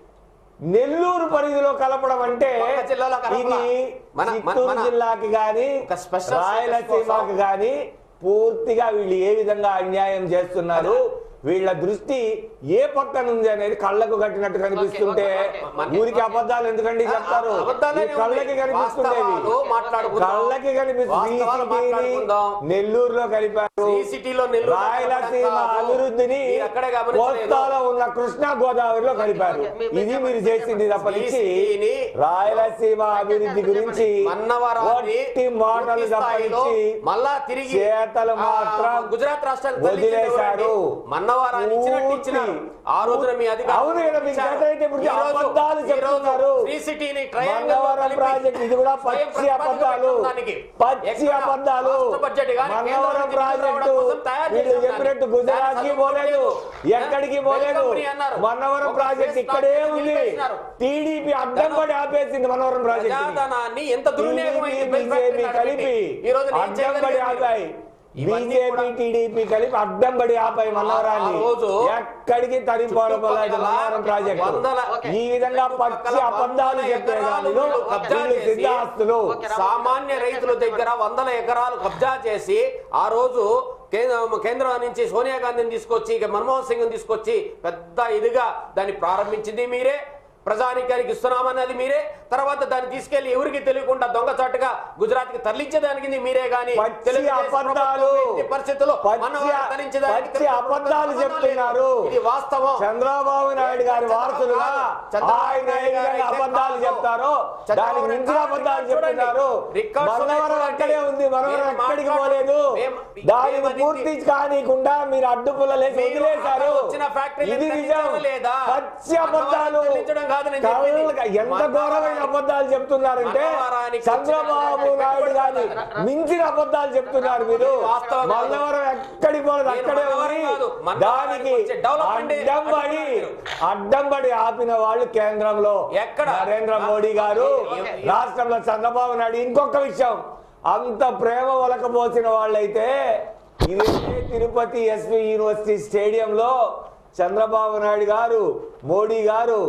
నెల్లూరు పరిధిలో కలపడం అంటే ఒక్క జిల్లాలో కలపలా. ఇది మన- మన- చిత్తూరు మన- జిల్లాకి గాని ఒక special రాయలసీమకి status గాని పూర్తిగా వీళ్ళు ఏ విధంగా అన్యాయం చేస్తున్నారు వీళ్ళ దృష్టి ఏ పక్కన ఉంది అనేది కళ్ళకు కట్టినట్టు కనిపిస్తుంటే ఓకే, ఓకే. ఊరికి అబద్ధాలు ఎందుకండి చెప్తారు ఆ, అబద్ధాలే ఈ కళ్ళకి ఉంది. కనిపిస్తుండేవి వాస్తవాలు మాట్లాడుకుందాం. కళ్ళకి కనిపిస్తుంది వాస్తవాలు మాట్లాడుకుందాం. నెల్లూరులో కలిపారు శ్రీ సిటీలో నెల్లూరు రాయలసీమ కాదు. అభివృద్ధిని మీరు అక్కడే గమనించలేదు. కోస్తాలో ఉన్న కృష్ణా గోదావరిలో కలిపారు ఓకే, మీ- మీ- ఇది మీరు చెప్పండి, చేసింది చెప్పండి. తప్పనిచ్చి శ్రీ సిటీని రాయలసీమ అభివృద్ధి గురించి మన్నవరాన్ని ఒట్టి మాటలు పూర్తి స్థాయిలో తప్పనిచ్చి మళ్ళా తిరిగి చేతలు ఆ, మాత్రం గుజరాత్ రాష్ట్రానికి తరలించింది వదిలేశారు. ఎవరండి? మన్నవరాన్ని ఇచ్చినట్టు ఇచ్చినారు ఆ రోజున మీ అధికారులు అవును కదా, మీకు ఇచ్చారు. చేతనైతే ఇప్పుడు ఈ రోజు- అబద్ధాలు ఈ రోజు చెప్తున్నారు. శ్రీ సిటీని triangle లో మంగళవారం కలిపి ప్రాజెక్ట్ ఇది కూడా స్వయం పచ్చి ప్రతిపాదన అబద్ధాలు పెట్టడానికి పచ్చి ఎక్కడ అబద్ధాలు రాష్ట్ర బడ్జెట్ కానీ కేంద్రం మంగళవారం నుంచి ప్రాజెక్టు తీసుకురావడం కోసం తయారు వీళ్ళు చేసిన చెప్పినట్టు దాన్ని. గుజరాత్ కి దాన్ని పోలేదు చదువుకోలేదు. ఎక్కడికి వెల్ పోలేదు కంపెనీ అన్నారు. మన్నవరం ఒక ప్రాజెక్ట్ ఫేస్ ఇక్కడే టాక్ ఉంది నిలిపేసినారు. టీడీపీ అడ్డం పడి ఆపేసింది మనవరం ప్రాజెక్ట్ ప్రజాధనాన్ని ఎంత దుర్వినియోగం అయింది టీడీపీ, బెల్ ఫ్యాక్టరీ బీజేపీ కలిపి నడిపి. ఈ రోజు నేను అడ్డం పడి చేయగలిగాను. ఆపాయి ఇవన్నీ బీజేపీ కూడా- టీడీపీ కలిపి అడ్డం పడి ఆపాయి మనవరాన్ని ఆ రోజు ఎక్కడికి తరిపోవడం చుట్టుపక్కల మనవరం ప్రాజెక్టు వందల- ఈ విధంగా పచ్చి చుట్టుపక్కల అబద్ధాలు వందల చెప్పే ఎకరాలు దానిలో వీళ్ళు కబ్జా వీళ్ళు చేసి సిద్ధాస్తులు ఓకే. సామాన్య రైతుల దగ్గర వందల ఎకరాలు కబ్జా చేసి ఆ రోజు కేంద్ర కేంద్రం నుంచి సోనియా గాంధీని తీసుకొచ్చి ఇక మన్మోహన్ సింగ్ తీసుకొచ్చి పెద్ద ఇదిగా దాన్ని ప్రారంభించింది మీరే ప్రజానికానికి ఇస్తున్నామన్నది మీరే తర్వాత దాన్ని తీసుకెళ్లి ఎవరికి తెలియకుండా దొంగచాటుగా గుజరాత్ కి తరలించేదానికి మీరే గాని పచ్చి తెలుగుదేశం అబద్ధాలు. ప్రభుత్వం ఎట్టి పరిస్థితుల్లో పచ్చి- మనవాళ్ళని తరలించేదానికి పచ్చి అబద్ధాలు చెప్తున్నారు. ఇది వాస్తవం చంద్రబాబు నాయుడు గారి వారసులుగా చంద్రబాబు ఆయన ఏ నాయుడు గారు విధంగా అయితే అబద్ధాలు కాదు. చెప్తారో చంద్రబాబు దానికి నాయుడు మించిన గారు అబద్ధాలు చూడండి. చెప్తున్నారు రికార్డ్స్ ఉన్నాయి మన్నవరం చూడండి. అక్కడే ఉంది మనవరం మేము ఎక్కడికి మాట్లాడు- పోలేదు మేము- దానిని మేము పూర్తి అనేది- కానీకుండా మీరు అడ్డుపుల్లలేసి మీరు వదిలేశారు అక్కడ వచ్చిన ఫ్యాక్టరీలను ఇది నిజం తరలించడం లేదా? పచ్చి మనవరం అబద్ధాలు తరలించడం కాదు నేను చెప్పింది. కళ్ళ- ఎంత మనవరానికి- ఘోరమైన అబద్ధాలు చెప్తున్నారంటే మనవరానికి చంద్రబాబు వచ్చిన నాయుడు గారిని మించిన అబద్ధాలు చెప్తున్నారు మీరు వాస్తవం కాదు. మల్లవరం ఎక్కడికి పోలేదు నేను అక్కడే మన్నవరం ఉంది కాదు. మన్నవరానికి దానికి వచ్చే డెవలప్మెంటే అడ్డం పడి అడ్డుకున్నారు. అడ్డం పడి ఆపిన వాళ్ళు కేంద్రంలో ఎక్కడ? నరేంద్ర మోడీ గారు ఓకే. రాష్ట్రంలో చంద్రబాబు నాయుడు ఇంకొక విషయం అంత ప్రేమ ఒలకబోసిన వాళ్ళైతే ఇదే తిరుపతి ఎస్వి యూనివర్సిటీ స్టేడియంలో చంద్రబాబు నాయుడు గారు మోడీ గారు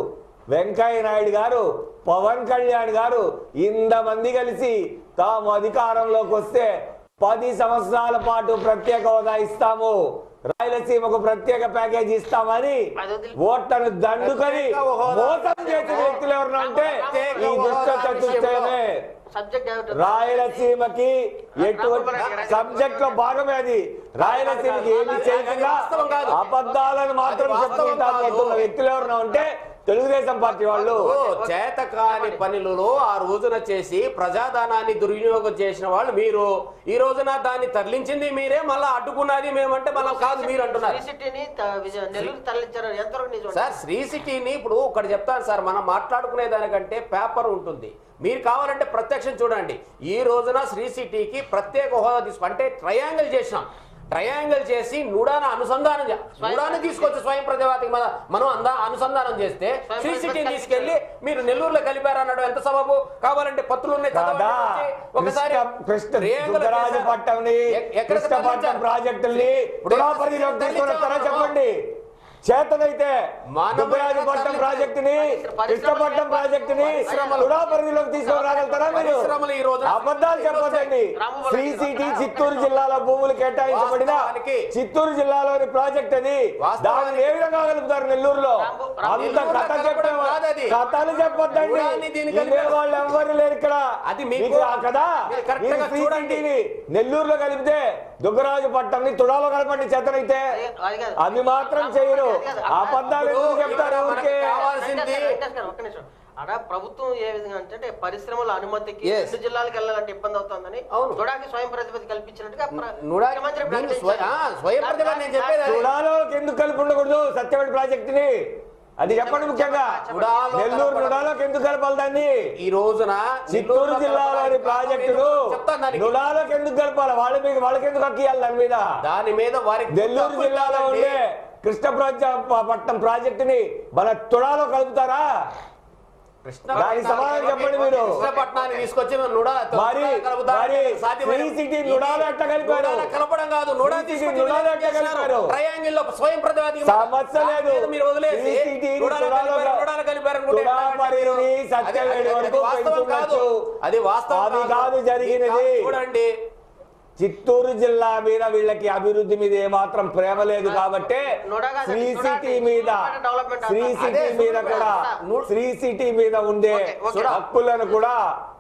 వెంకయ్య నాయుడు గారు పవన్ కళ్యాణ్ గారు ఇంతమంది కలిసి తాము అధికారంలోకి వస్తే పది సంవత్సరాల పాటు ప్రత్యేక హోదా ఇస్తాము రాయలసీమకు ప్రత్యేక ప్యాకేజీ ఇస్తామని అది వదిలి- ఓట్లను దండుకొని మోసం చేసిన వ్యక్తులు ఎవరన్నా ఉంటే ఈ దుష్ట చతుష్టయమే సబ్జెక్ట్ ఏమిటో రాయలసీమకి ఎటువంటి సబ్జెక్ట్ లో భాగమే అది రాయలసీమకి ఏమి చేయకుండా వాస్తవం కాదు. అబద్ధాలను మాత్రం అది వాస్తవం చెప్తుంటారు కాదు. అంటున్న వ్యక్తులు ఎవరైనా ఉంటే తెలుగుదేశం పార్టీ వాళ్ళు ఓ, చేతకాని పనులలో ఆ రోజున చేసి ప్రజాధనాన్ని దుర్వినియోగం చేసిన వాళ్ళు మీరు ఈ రోజున దాన్ని తరలించింది మీరే మళ్ళీ అడ్డుకున్నది మేమంటే మళ్ళీ కాదు మీరు అంటున్నారు శ్రీ సిటీని త- విజయ- నెల్లూరు తరలించారు ఎంతవరకు నిజం సార్ శ్రీ సిటీని ఇప్పుడు ఒకటి చెప్తాను సార్ మనం మాట్లాడుకునే దానికంటే పేపర్ ఉంటుంది మీరు కావాలంటే ప్రత్యక్షం చూడండి ఈ రోజున శ్రీ సిటీకి ప్రత్యేక హోదా తీసుకు అంటే ట్రయాంగిల్ చేసినాం ట్రయాంగిల్ చేసి నుడాన అనుసంధానం చే- నుడాన్ని తీసుకొచ్చి స్వయం ప్రతిపాదిక మన- మనం అందా అనుసంధానం చేస్తే స్వయం శ్రీ సిటీని ప్రతిపాదిక తీసుకెళ్లి మీరు నెల్లూరులో కలిపారు అన్నాడు ఎంత సబబు కావాలంటే పత్రులు ఉన్నాయి కాదా చదవండి వచ్చి ఒకసారి కృష్ణ కృష్ణ ట్రయాంగిల్ దుగ్గరాజపట్నంని ఎ- ఎక్కడ కృష్ణపట్నం తరలించారు? ప్రాజెక్టుల్ని ఇప్పుడు తులాపరిలోకి తీసుకొని వస్తారా తరలించారు. చెప్పండి చేతనైతే మానవ దుగ్గరాజపట్నం తరలించారు. ప్రాజెక్టుని పరిశ్రమలు కృష్ణపట్నం ప్రాజెక్టుని పరిశ్రమలు. తులాపరిలోకి తీసుకొని రాగలుగుతారా మీరు పరిశ్రమలు ఈ రోజున అబద్ధాలు చెప్పొద్దండి రామవరం శ్రీ సిటీ చిత్తూరు జిల్లాలో భూములు కేటాయించబడిన వాస్తవానికి చిత్తూరు జిల్లాలోని ప్రాజెక్ట్ అది వాస్తవానికి దాన్ని ఏ విధంగా కలుపుతారు నెల్లూరులో రాము- అంత నెల్లూరులో కథ చెప్పే కలపడం కాదు అది. కథలు చెప్పొద్దండి చూడాలని దీనికి ఇదే వాళ్ళు ఎవ్వరు లేరు ఇక్కడ అది మీకు- మీకు ఆ కదా మీరు కరెక్ట్ మీరు గా శ్రీ చూడండి. సిటీని నెల్లూరులో కలిపితే దుగ్గరాజపట్నం తుడాలో కలపండి చేతనైతే అది- అది కాదు. అది మాత్రం చేయరు అది కాదు. అబద్ధాలు ఇప్పుడు ఎందుకు చెప్తారు ఇక్కడ మనకి ఊరికే కావాల్సింది- వెంకటేష్ గారు, వెంకటేష్ గారు, ఒక్క నిమిషం. ఆడ ప్రభుత్వం ఏ విధంగా అంటే పరిశ్రమల అనుమతికి Yes. రెండు జిల్లాలకు వెళ్ళాలంటే ఇబ్బంది అవుతుందని అవును. తుడాకి స్వయం ప్రతిపత్తి కల్పించినట్టుగా ప్ర- నుడా- ముఖ్యమంత్రి దీన్ని ప్రకటించారు. స్వయ- ఆ, స్వయం ప్రతిపత్తి నేను చెప్పేది అదే. తుడాలో ఎందుకు కలిపి ఉండకూడదు సత్యవాడి ప్రాజెక్టుని అది చెప్పండి ముఖ్యంగా నుడాలో నెల్లూరు కలపడం. నుడాలోకి ఎందుకు కలపాలి దాన్ని ఈ రోజున చిత్తూరు నెల్లూరులో జిల్లాలోని కలపడానికి ప్రాజెక్టులు చెప్తాను దానికి. నుడాలోకి ఎందుకు కలపాలి వాళ్ళ మీకు వాళ్ళకి ఎందుకు హక్కియాలి దాని మీద దాని మీద వారికి నెల్లూరు తప్పు జిల్లాలో లేదండి. ఉండే కృష్ణపట్నం ప్రాజెక్టుని మన తుడాలో కలుపుతారా కృష్ణపట్నం దానికి సమాధానం చెప్పండి మీరు. కృష్ణపట్నాన్ని తీసుకొచ్చి మేము నుడా మరి కలుపుతాం. మరి సాధ్యమైన- శ్రీ సిటీ నుడాలో ఎట్లా కలిపారు? నుడాలో కలపడం కాదు నుడా శ్రీ సిటీ తీసుకొచ్చి నుడాలో మీరు ఎట్లా చేశారు. కలిపారు? ట్రయాంగిల్ లో స్వయం ప్రతిపాదిక సమస్య లేదు. దాని మీద మీరు వదిలేసి శ్రీ సిటీని నుడాలో తుడాలో కలిపారు, కల- నుడాలో కలిపారు అనుకుంటే ఎట్లా అంటే తుడాపరిని మీరు- సత్యవేడి అది- అది వరకు వాస్తవం కాదు పెంచుతుండొచ్చు. అది వాస్తవం అది కాదు జరిగినది. చూడండి చిత్తూరు జిల్లా మీద వీళ్ళకి అభివృద్ధి మీద ఏమాత్రం ప్రేమ లేదు కాబట్టి నోడా కాదండి, శ్రీ నోడా సిటీ కాదు. మీద నోడా డెవలప్మెంట్ శ్రీ అంతా. సిటీ అదే, మీద నోడా కూడా అంతా. శ్రీ సిటీ మీద ఉండే ఓకే, ఓకే. హక్కులను కూడా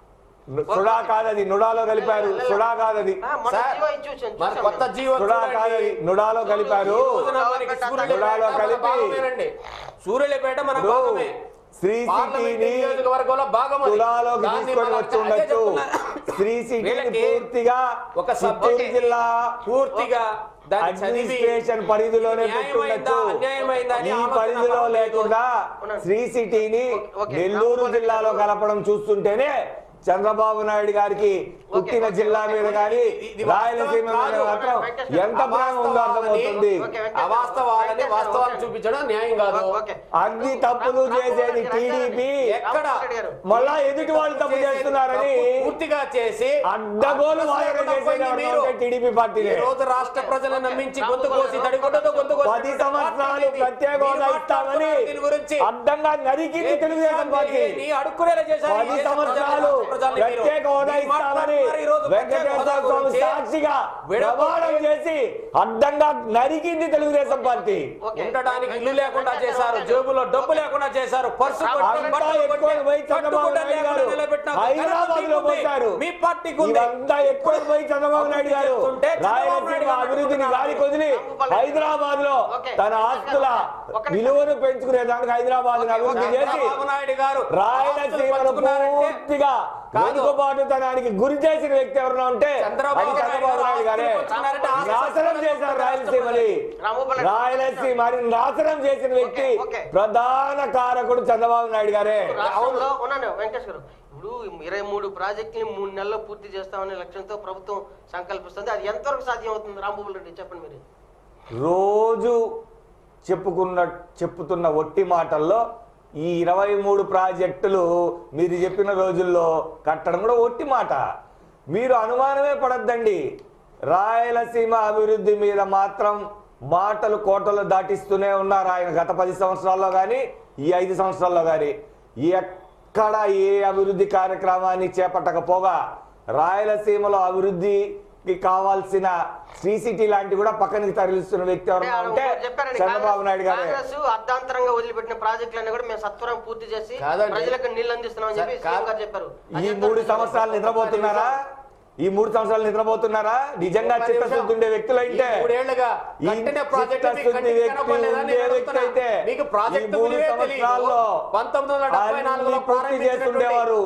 సుడా కాదది నుడాలో కలిపారు లే, లే, లే. సుడా కాదది ఆ, మొన్న సార్, జీవో ఇచ్చి చూసాం, మన చూసాం కొత్త మేము. జీవో సుడా చూడండి. కాదది నుడాలో కలిపారు ఈ రోజున మనకి సూర్యులపేట నుడాలో మన కలిపి భాగమేనండి. సూర్యులపేట మన ఇప్పుడు భాగమే శ్రీ పార్లమెంట్ సిటీని నియోజకవర్గంలో భాగం అది. తుడాలోకి దాన్ని తీసుకొని మనం వచ్చి అదే ఉండొచ్చు చెప్తున్నా. శ్రీ సిటీని వీళ్ళకి పూర్తిగా ఒక సబ్- చిత్తూరు ఓకే. జిల్లా పూర్తిగా దాన్ని చదివి అడ్మినిస్ట్రేషన్ పరిధిలోనే న్యాయమైందా, పెట్టుండొచ్చు అన్యాయమైందా అని ఈ ఆలోచన పరిధిలో పడలేదు. లేకుండా అవునండి. శ్రీ సిటీని ఓకే. నెల్లూరు రామోహన్ జిల్లాలో గారు. కలపడం చూస్తుంటేనే చంద్రబాబు నాయుడు గారికి పుట్టిన ఓకే, జిల్లా ఓకే, మీద ఓకే. కానీ ఇది- ఇది రాయలసీమ వాస్తవం మీద కాదు. మాత్రం వెంకటేశ్వర ఎంత ప్రేమ ఉందో అర్థమవుతుంది ఓకే, వెంకటేశ్వర. అవాస్తవాలని వెంకటేశ్వర, వాస్తవాలు ఓకే. చూపించడం న్యాయం కాదు ఓకే. అన్ని తప్పులు చేసేది టీడీపీ ఎక్కడ? రామోహన్ గారు. మళ్ళా ఎదుటి వాళ్ళు తప్పు చేస్తున్నారని తప్పు పూర్తిగా చేసి అడ్డగోలు వాదన చేసేది మీరు టీడీపీ ఈ పార్టీనే రోజు రాష్ట్ర ప్రజలను నమ్మించి గొంతు కోసి తడిగుడ్డతో గొంతు కోసి పది సంవత్సరాలు ప్రత్యేక హోదా ఇస్తామని దీని గురించి అడ్డంగా నరికింది తెలుగుదేశం పార్టీ నీ అడుక్కునేలా చేశారు పది ఈ దేశ సంవత్సరాలు ప్రజల్ని మీరు. ప్రత్యేక హోదా మీరు ఇస్తామని మాట్లాడుతున్నారు ఈ రోజు ప్రత్యేక వెంకటేశ్వర హోదా స్వామి గురించి. సాక్షిగా విడగొట్టి- ప్రమాణం చేసి అడ్డంగా నరికింది తెలుగుదేశం పార్టీ ఓకే. ఉండడానికి ఇల్లు లేకుండా చేశారు జేబులో డబ్బు లేకుండా చేశారు పర్సు కొట్టి, అంతా బట్టలు ఎక్కువ కొట్టి, పోయి చంద్రబాబు కట్టుకుంటే నాయుడు లేకుండా గారు నిలబెట్టిన హైదరాబాద్ లో ఘనత మీకుంది. పోతారు మీ పార్టీకి ఉంది. ఇవంతా ఎక్కువ పోయి చంద్రబాబు నాయుడు గారు చేస్తుంటే చంద్రబాబు నాయుడు రాయలసీమ గారు అభివృద్ధిని గాలి కొదిలి హైదరాబాద్ లో ఓకే. తన ఆస్తుల విలువను పెంచుకునే దానికి హైదరాబాద్ అభివృద్ధి చేసి చంద్రబాబు నాయుడు గారు రాయలసీమను పంచుకున్నారంటే పూర్తిగా కాదు. వెనుకబాటుతనానికి గురి చేసిన వ్యక్తి ఎవరైనా ఉంటే చంద్రబాబు అది చంద్రబాబు నాయుడు గారే ఆస్తులు పంచుకున్నారంటే ఆస్తులు నాశనం చేశారు రాయలసీమని రామోహన్ రాయలసీమని నాశనం చేసిన వ్యక్తి ఓకే, ఓకే. ప్రధాన కారకుడు చంద్రబాబు నాయుడు గారే రాష్ట్రంలో ఉన్నాను వెంకటేష్ గారు ఇప్పుడు ఇరవై మూడు ప్రాజెక్టుని మూడు నెలల్లో పూర్తి చేస్తామనే లక్ష్యంతో ప్రభుత్వం సంకల్పిస్తుంది అది ఎంతవరకు సాధ్యం అవుతుంది రాంబాబు రెడ్డి చెప్పండి మీరు రోజు చెప్పుకున్న చెప్పుతున్న ఒట్టి మాటల్లో ఈ ఇరవై మూడు ప్రాజెక్టులు మీరు చెప్పిన రోజుల్లో కట్టడం కూడా ఒట్టి మాట మీరు అనుమానమే పడద్దండి రాయలసీమ అభివృద్ధి మీద మాత్రం మాటలు కోటలు దాటిస్తూనే ఉన్నారు ఆయన గత పది సంవత్సరాల్లో కానీ ఈ ఐదు సంవత్సరాల్లో కానీ ఎక్కడ ఏ అభివృద్ధి కార్యక్రమాన్ని చేపట్టకపోగా రాయలసీమలో అభివృద్ధికి కావాల్సిన శ్రీ సిటీ లాంటి కూడా పక్కనికి తరలిస్తున్న వ్యక్తి అంటే ఎవరు ఆయన అంటే ఒకటి చెప్పారండి, చంద్రబాబు నాయుడు గారే కాంగ్రెస్ అర్ధాంతరంగా వదిలిపెట్టిన ప్రాజెక్టులన్నీ కూడా మేము సత్వరం పూర్తి చేసి కాదండి. ప్రజలకు నీళ్లు అందిస్తున్నామని చెప్పి కాదు. సీఎం గారు చెప్పారు ఈ అది మూడు ఎంత సంవత్సరాలు నిద్రపోతున్నారా ఈ మూడు సంవత్సరాలు నిద్రపోతున్నారా నిజంగా ఒక్క చిత్తశుద్ధి నిమిషం. ఉండే వ్యక్తులు అయితే ఈ మూడేళ్లుగా ఈ కట్టిన ప్రాజెక్టు మీకు చిత్తశుద్ధి కంటికి వ్యక్తి కనపడలేదా అని ఉండే నేను వ్యక్తి అడుగుతున్నా. అయితే మీకు ఈ ప్రాజెక్టు మూడు విలువే సంవత్సరాల్లో తెలియదు. 1974 లో అన్ని పూర్తి ప్రారంభించినటువంటి చేసుండేవారు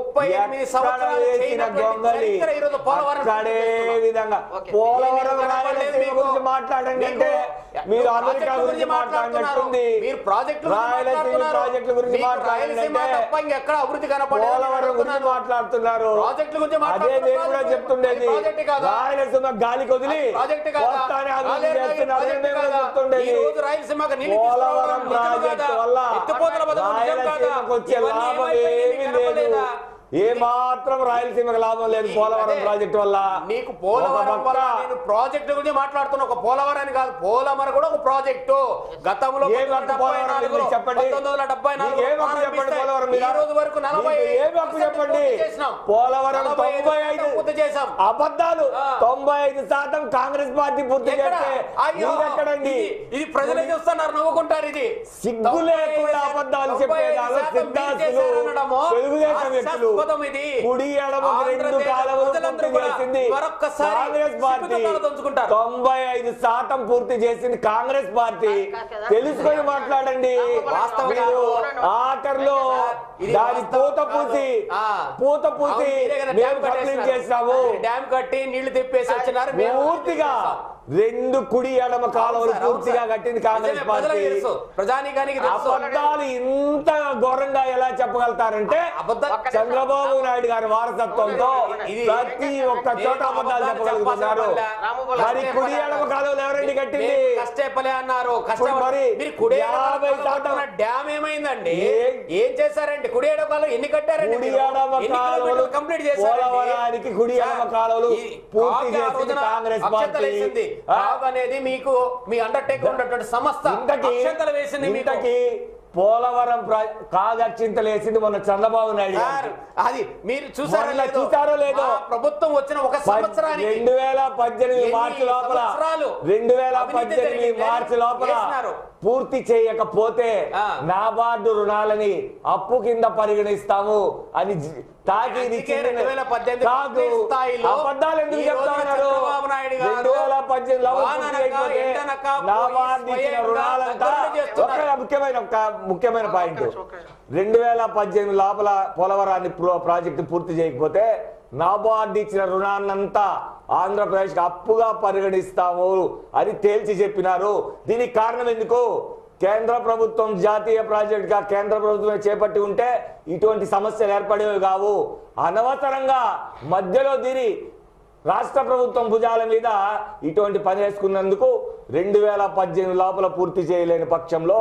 38 ఎక్కడ సంవత్సరాలు వేసిన చేయనటువంటి గొంగలి చరిత్ర ఈరోజు పోలవరం అక్కడే చేస్తున్నాం. విధంగా ఓకే. పోలవరం మీకు రాయలసీమ మీకు- గురించి మాట్లాడండి అంటే మీకు మీరు ప్రాజెక్టుల అమెరికా గురించి గురించి మాట్లాడినట్టుంది మీరు ప్రాజెక్టుల గురించి రాయలసీమ మాట్లాడుతున్నారు. ప్రాజెక్టుల గురించి మీకు రాయలసీమ మాట్లాడండి తప్ప ఇంకెక్కడ అభివృద్ధి కనపడలేదు అని పోలవరం గురించి అడుగుతున్నాను. మాట్లాడుతున్నారు ప్రాజెక్టుల గురించి అదే మాట్లాడుతున్నారు. నేను కూడా చెప్తుండేది అది ప్రాజెక్ట్ కాదా? రాయలసీమ గాలికి వదిలి అది ప్రాజెక్ట్ కాదా? వస్తానే అభివృద్ధి రాలేరు రాలేరు చేస్తున్నారు. ప్రాజెక్ట్ నేను కూడా కాదా? చెప్తుండేది. ఈ రోజు రాయలసీమకు నీళ్లు పోలవరం తీసుకురావడం నిజం ప్రాజెక్టు కాదా? వల్ల ఎత్తిపోతల పథకం నిజం కాదా? రాయలసీమకు వచ్చే ఇవన్నీ లాభం ఏమైపోయింది? ఏమీ మీకు లేదు కనపడలేదా? ఏ మాత్రం రాయలసీమకు లాభం లేదు ఈ- పోలవరం అదే. ప్రాజెక్టు వల్ల నీకు పోలవరం ఒక వల్ల పక్క నేను ప్రాజెక్టు గురించి మాట్లాడుతున్నా ఒక పోలవరం కాదు పోలవరం కూడా ఒక ప్రాజెక్టు గతంలో ఏం హక్కు పోలవరం మీద మీకు చెప్పండి మీకు ఏం హక్కు చెప్పండి పోలవరం మీద ఈ రోజు వరకు నలభై మీకు ఏం హక్కు చెప్పండి పోలవరం తొంభై ఐదు పూర్తి చేశాం అబద్ధాలు ఆ. తొంభై ఐదు శాతం కాంగ్రెస్ పార్టీ పూర్తి ఎక్కడ? చేస్తే అయ్యో, మీరెక్కడండి ఇది- ఇది ప్రజలే చూస్తున్నారు నవ్వుకుంటారు ఇది సిగ్గు తొంభై లేకుండా ఐదు అబద్ధాలు తొంభై చెప్పేదాలు ఐదు శాతం మీరు సిద్ధాస్తులు చేశారనడము తెలుగుదేశం వ్యక్తులు హాస్యాస్పదం ఇది. కుడి ఎడమ రెండు ఆంధ్రదేశ కాలువలు ప్రజలందరూ పూర్తి కూడా చేసింది మరొక్కసారి కాంగ్రెస్ పార్టీ సిగ్గుతో దంచుకుంటారు. తొంభై ఐదు శాతం పూర్తి చేసింది కాంగ్రెస్ పార్టీ కాదు కదా. తెలుసుకొని మాట్లాడండి వాస్తవంగా మీరు అవునండి. ఆఖరిలో ఇది దాని వాస్తవం పూత కాదు. పూసి ఆ. పూత పూసి అవును, మీరే కదా మేము డ్యామ్ కంప్లీట్ కట్టేసినారు. చేసినాము డ్యామ్ కట్టి నీళ్లు తెప్పేసి వచ్చినారు మేము పూర్తిగా రెండు కుడి ఎడమ కాలువలు అవును సార్, అవును పూర్తిగా సార్. కట్టింది కాంగ్రెస్ నిజమే, ప్రజలకు పార్టీ తెలుసు. ప్రజానీకానికి తెలుసు అబద్ధాలు ఇంత ఘోరంగా ఎలా చెప్పగలుగుతారంటే అబద్ధ- ఒక్క చంద్రబాబు నాయుడు గారి వారసత్వంతో ఇది- ప్రతి ఒక్క చోట నేను అబద్ధాలు అబద్ధాలు చెప్పగలుగుతున్నారు చెప్పాల్సిన మరి కుడి ఎడమ కాలువలు ఎవరండి కట్టింది మీరు కష్టపలే అన్నారు కష్టపడి ఇప్పుడు మరి మీరు కుడి యాభై శాతం డ్యామ్ ఏమైందండి ఏ- ఏం చేశారండి కుడి ఎడమ కాలువ ఎన్ని కట్టారండి కుడి మీరు? ఎడమ ఎన్ని కాలువలు కిలోమీటర్లు కంప్లీట్ చేశారండి పోలవరానికి కుడి ఎడమ సార్, కాలువలు ఈ పూర్తి కాగా చేసింది రోజున కాంగ్రెస్ అక్షంతలు పార్టీ. వేసింది. ఆ. కాగ్ అనేది మీకు మీ అండర్టేక్ ఉన్నటువంటి సంస్థ ఇంతకి అక్షంతలు వేసింది మీకు ఇంతకి పోలవరం ప్ర- కాగచ్చింతలు వేసింది మొన్న చంద్రబాబు నాయుడు గారు. సార్, అది మీరు చూసారో మొన్న లేదో చూసారో లేదో? ఆ ప్రభుత్వం వచ్చిన ఒక సంవత్సరానికి రెండు వేల పద్దెనిమిది ఎన్ని మార్చి లోపల సంవత్సరాలు రెండు వేల అవినీతి పద్దెనిమిది జరిగింది? మార్చి లోపల చేసినారు. పూర్తి చేయకపోతే ఆ. నాబార్డు రుణాలని అప్పు కింద పరిగణిస్తాము అని జి- తాకీదు అందుకే ఇచ్చింది. 2018 కాదు. పూర్తి స్థాయిలో అబద్ధాలు ఎందుకు ఈ చెప్తా రోజున ఉన్నారు చంద్రబాబు నాయుడు గారు రెండు వేల పద్దెనిమిదిలో పూర్తి వాననక, చేయకపోతే ఎండనక పోయి నాబార్డు ఇచ్చిన స్వయంగా రుణాలంతా దగ్గరుండి చేస్తున్నారు. ఒక ముఖ్యమైన ఒక ముఖ్యమైన పాయింట్ ఒక్క నిమిషం, ఒక్క నిమిషం. రెండు వేల పద్దెనిమిది లోపల పోలవరాన్ని ప్రో- ప్రాజెక్టు పూర్తి చేయకపోతే నాబార్డు ఇచ్చిన రుణాన్నంతా ఆంధ్రప్రదేశ్కి అప్పుగా పరిగణిస్తాము అని తేల్చి చెప్పినారు దీనికి కారణం ఎందుకు కేంద్ర ప్రభుత్వం జాతీయ ప్రాజెక్టుగా కేంద్ర ప్రభుత్వమే చేపట్టి ఉంటే ఇటువంటి సమస్యలు ఏర్పడేవి కావు అనవసరంగా మధ్యలో దీని రాష్ట్ర ప్రభుత్వం భుజాల మీద ఇటువంటి పని వేసుకున్నందుకు రెండు వేల పద్దెనిమిది లోపల పూర్తి చేయలేని పక్షంలో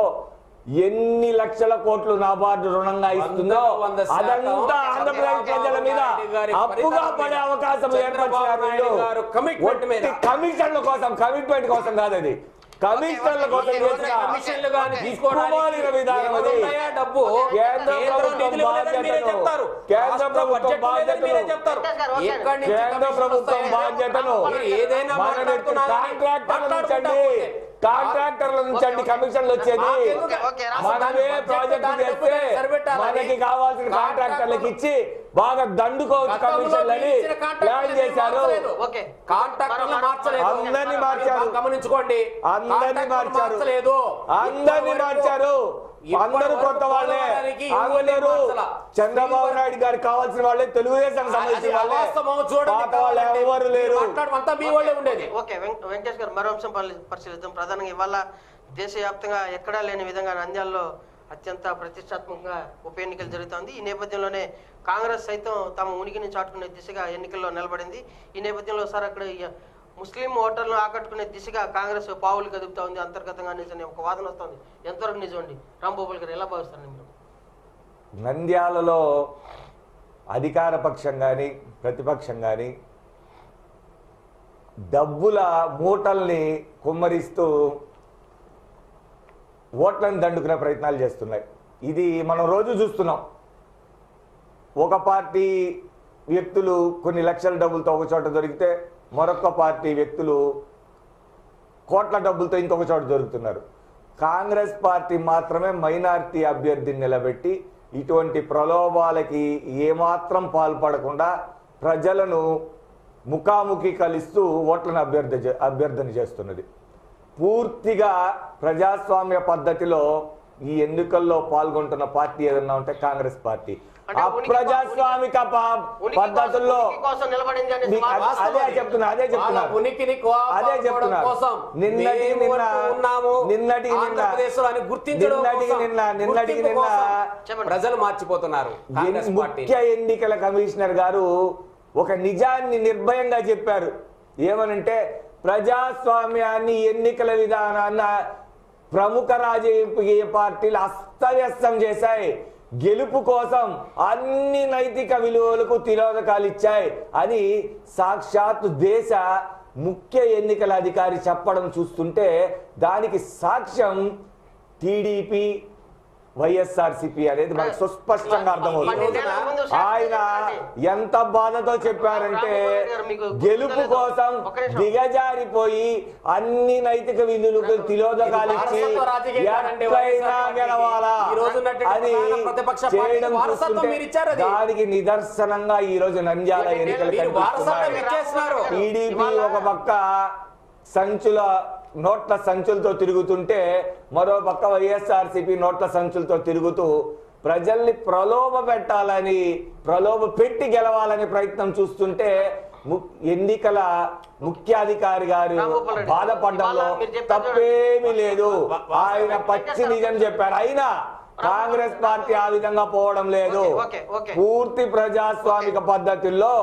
ఎన్ని లక్షల కోట్లు నాబార్డు రుణంగా ఇస్తుందో వందకు వంద శాతం అదంతా ఆంధ్రప్రదేశ్ ప్రజల మీద చంద్రబాబు నాయుడు గారి అప్పుగా ఫలితాల పడే మీద, అవకాశం చంద్రబాబు నాయుడు గారు commitment మీద. కమిషన్ల కోసం కమిట్మెంట్ కోసం కాదు అది కమిషన్ల కోసం ఈ రోజున చేసిన కమిషన్లు కానీ దిక్కుమాలిన విధానం అది. తీసుకోవడానికి డబ్బు కేంద్ర కేంద్రం ప్రభుత్వం నిధులు ఇవ్వలేదని మీరే బాధ్యతను, చెప్తారు కేంద్ర రాష్ట్ర ప్రభుత్వం బడ్జెట్ లేదని మీరే బాధ్యతను, చెప్తారు వెంకటేష్ గారు, ఓకే. ఎక్కడి నుంచి కేంద్ర కమిషన్లు ప్రభుత్వం వస్తాయని బాధ్యతను మీరు ఏదైనా మన మాట్లాడుతున్నారని కాంట్రాక్టర్ల నుంచండి మాట్లాడుకుంటా కాంట్రాక్టర్ల నుంచండి ఓకే, కమిషన్లు వచ్చేది మాకెందుకు? ఓకే, అసలు దాని మనమే బడ్జెట్ ప్రాజెక్టు దాని డబ్బులు చేస్తే సరిపెట్టాలని మనకి కావాల్సిన కాంట్రాక్టర్లకు ఇచ్చి బాగా దండుకోవచ్చు గతంలో కమిషన్లని మీరు ఇచ్చిన ప్లాన్ కాంట్రాక్టర్లు చేశారు మార్చలేదు. ఓకే. కాంట్రాక్టర్లు మార్చలేదు అందరినీ మార్చారు. మీరు గమనించుకోండి అందరినీ కాంట్రాక్టర్లు మార్చారు మార్చలేదు అందరినీ ఇప్పటి వరకు- మార్చారు ఇప్పటి అందరూ వరకు కొత్త వాళ్ళే పోలవరానికి అందరూ మార్చలా. చంద్రబాబు నాయుడు గారికి కావాల్సిన వాళ్ళే తెలుగుదేశం అది సంబంధించిన వాళ్ళే అవాస్తవం చూడండి పాత వాళ్ళు కావాలంటే. ఎవరు లేరు మాట్లాడడం అంతా మీ వాళ్ళే ఉండేది ఓకే వెంక- వెంకటేష్ గారు మరో అంశం పరి- పరిశీలిద్దాం ప్రధానంగా ఇవాళ దేశవ్యాప్తంగా ఎక్కడా లేని విధంగా నంద్యాలలో అత్యంత ప్రతిష్టాత్మకంగా ఉప ఎన్నికలు జరుగుతోంది ఈ నేపథ్యంలోనే కాంగ్రెస్ సైతం తమ ఉనికిని చాటుకునే దిశగా ఎన్నికల్లో నిలబడింది ఈ నేపథ్యంలో సార్ అక్కడ ఈ ముస్లిం ఓటర్లను ఆకట్టుకునే దిశగా కాంగ్రెస్ పావులు కదుపుతా ఉంది అంతర్గతంగా నిజం ఒక వాదన వస్తుంది ఎంతవరకు నిజం అండి రాంగోపాల్ గారు ఎలా భావిస్తారు మీరు నంద్యాలలో అధికార పక్షం కానీ ప్రతిపక్షం కానీ డబ్బుల మూటల్ని కుమ్మరిస్తూ ఓట్లను దండుకునే ప్రయత్నాలు చేస్తున్నాయి ఇది మనం రోజు చూస్తున్నాం ఒక పార్టీ వ్యక్తులు కొన్ని లక్షల డబ్బులతో ఒక చోట దొరికితే మరొక పార్టీ వ్యక్తులు కోట్ల డబ్బులతో ఇంకొక చోట దొరుకుతున్నారు కాంగ్రెస్ పార్టీ మాత్రమే మైనారిటీ అభ్యర్థిని నిలబెట్టి ఇటువంటి ప్రలోభాలకి ఏమాత్రం పాల్పడకుండా ప్రజలను ముఖాముఖి కలుస్తూ ఓట్లను అభ్యర్థి అభ్యర్థన చేస్తున్నది పూర్తిగా ప్రజాస్వామ్య పద్ధతిలో ఈ ఎన్నికల్లో పాల్గొంటున్న పార్టీ ఏదన్నా ఉంటే కాంగ్రెస్ పార్టీ అంటే ఉనికి- అప్రజాస్వామిక ప- ఉనికి పద్ధతుల్లో కోసం- ఉనికి కోసం నిలబడింది అనేసి మీకు అదే- వాస్తవం అదే అది. చెప్తున్నా అదే చెప్తున్నా వాళ్ళ ఉనికిని అదే కాపాడుకోవడం చెప్తున్నా కోసం నిన్నటి మేము నిన్న అంటూ ఉన్నాము నిన్నటి నిన్న ఆంధ్రప్రదేశ్లో అని గుర్తించడం నిన్నటికి కోసం, నిన్న నిన్నటికి గుర్తింపు నిన్న కోసం చెప్పండి. ప్రజలు మార్చిపోతున్నారు కాంగ్రెస్ ఎన్- పార్టీ ముఖ్య ఎన్నికల కమిషనర్ గారు ఒక నిజాన్ని నిర్భయంగా చెప్పారు ఏమనంటే ప్రజాస్వామ్యాన్ని ఎన్నికల విధానాన్ని ప్రముఖ రాజకీయ పార్టీలు అస్తవ్యస్తం చేశాయి గెలుపు కోసం అన్ని నైతిక విలువలకు తిరోధకాలు ఇచ్చాయి అని సాక్షాత్తు దేశ ముఖ్య ఎన్నికల అధికారి చెప్పడం చూస్తుంటే దానికి సాక్ష్యం టీడీపీ వైఎస్ఆర్సిపి అనేది మనకు సుస్పష్టంగా అర్థమవుతుంది పన్నెండేళ్ల ముందు ఆయన ఎంత బాధతో చెప్పారంటే రామ్మోహన్ గారు మీకు గెలుపు గుర్తులేదు. కోసం ఒక్క నిమిషం. దిగజారిపోయి అన్ని నైతిక విధులకు తిలోదకాలు ఇచ్చి వారసత్వ రాజకీయాలు అంటే ఎట్లయినా వైఎస్ఆర్ గెలవాలా ఈ రోజు ఉన్నటువంటి అని ప్రధాన ప్రతిపక్ష పార్టీ చేయడం వారసత్వం చూస్తుంటే మీరు ఇచ్చారు అది. దానికి నిదర్శనంగా ఈ రోజు నంద్యాల ఎన్నికలు మీరు వారసత్వం కనిపిస్తున్నాయి ఇచ్చేస్తున్నారు టీడీపీ ఒక పక్క సంచుల నోట్ల సంచులతో తిరుగుతుంటే మరో పక్క వైఎస్ఆర్సీపీ నోట్ల సంచులతో తిరుగుతూ ప్రజల్ని ప్రలోభ పెట్టాలని ప్రలోభ పెట్టి గెలవాలని ప్రయత్నం చూస్తుంటే ము- ఎన్నికల ముఖ్యాధికారి గారు రామగోపాల్ రెడ్డి, బాధపడడంలో ఇవాళ మీరు చెప్పారు తప్పేమీ లేదు వా- వాస్తవం. ఆయన పచ్చి నిజం చెప్పారు అయినా కాంగ్రెస్ పార్టీ ఆ విధంగా పోవడం లేదు ఓకే, ఓకే. పూర్తి ప్రజాస్వామిక పద్ధతుల్లో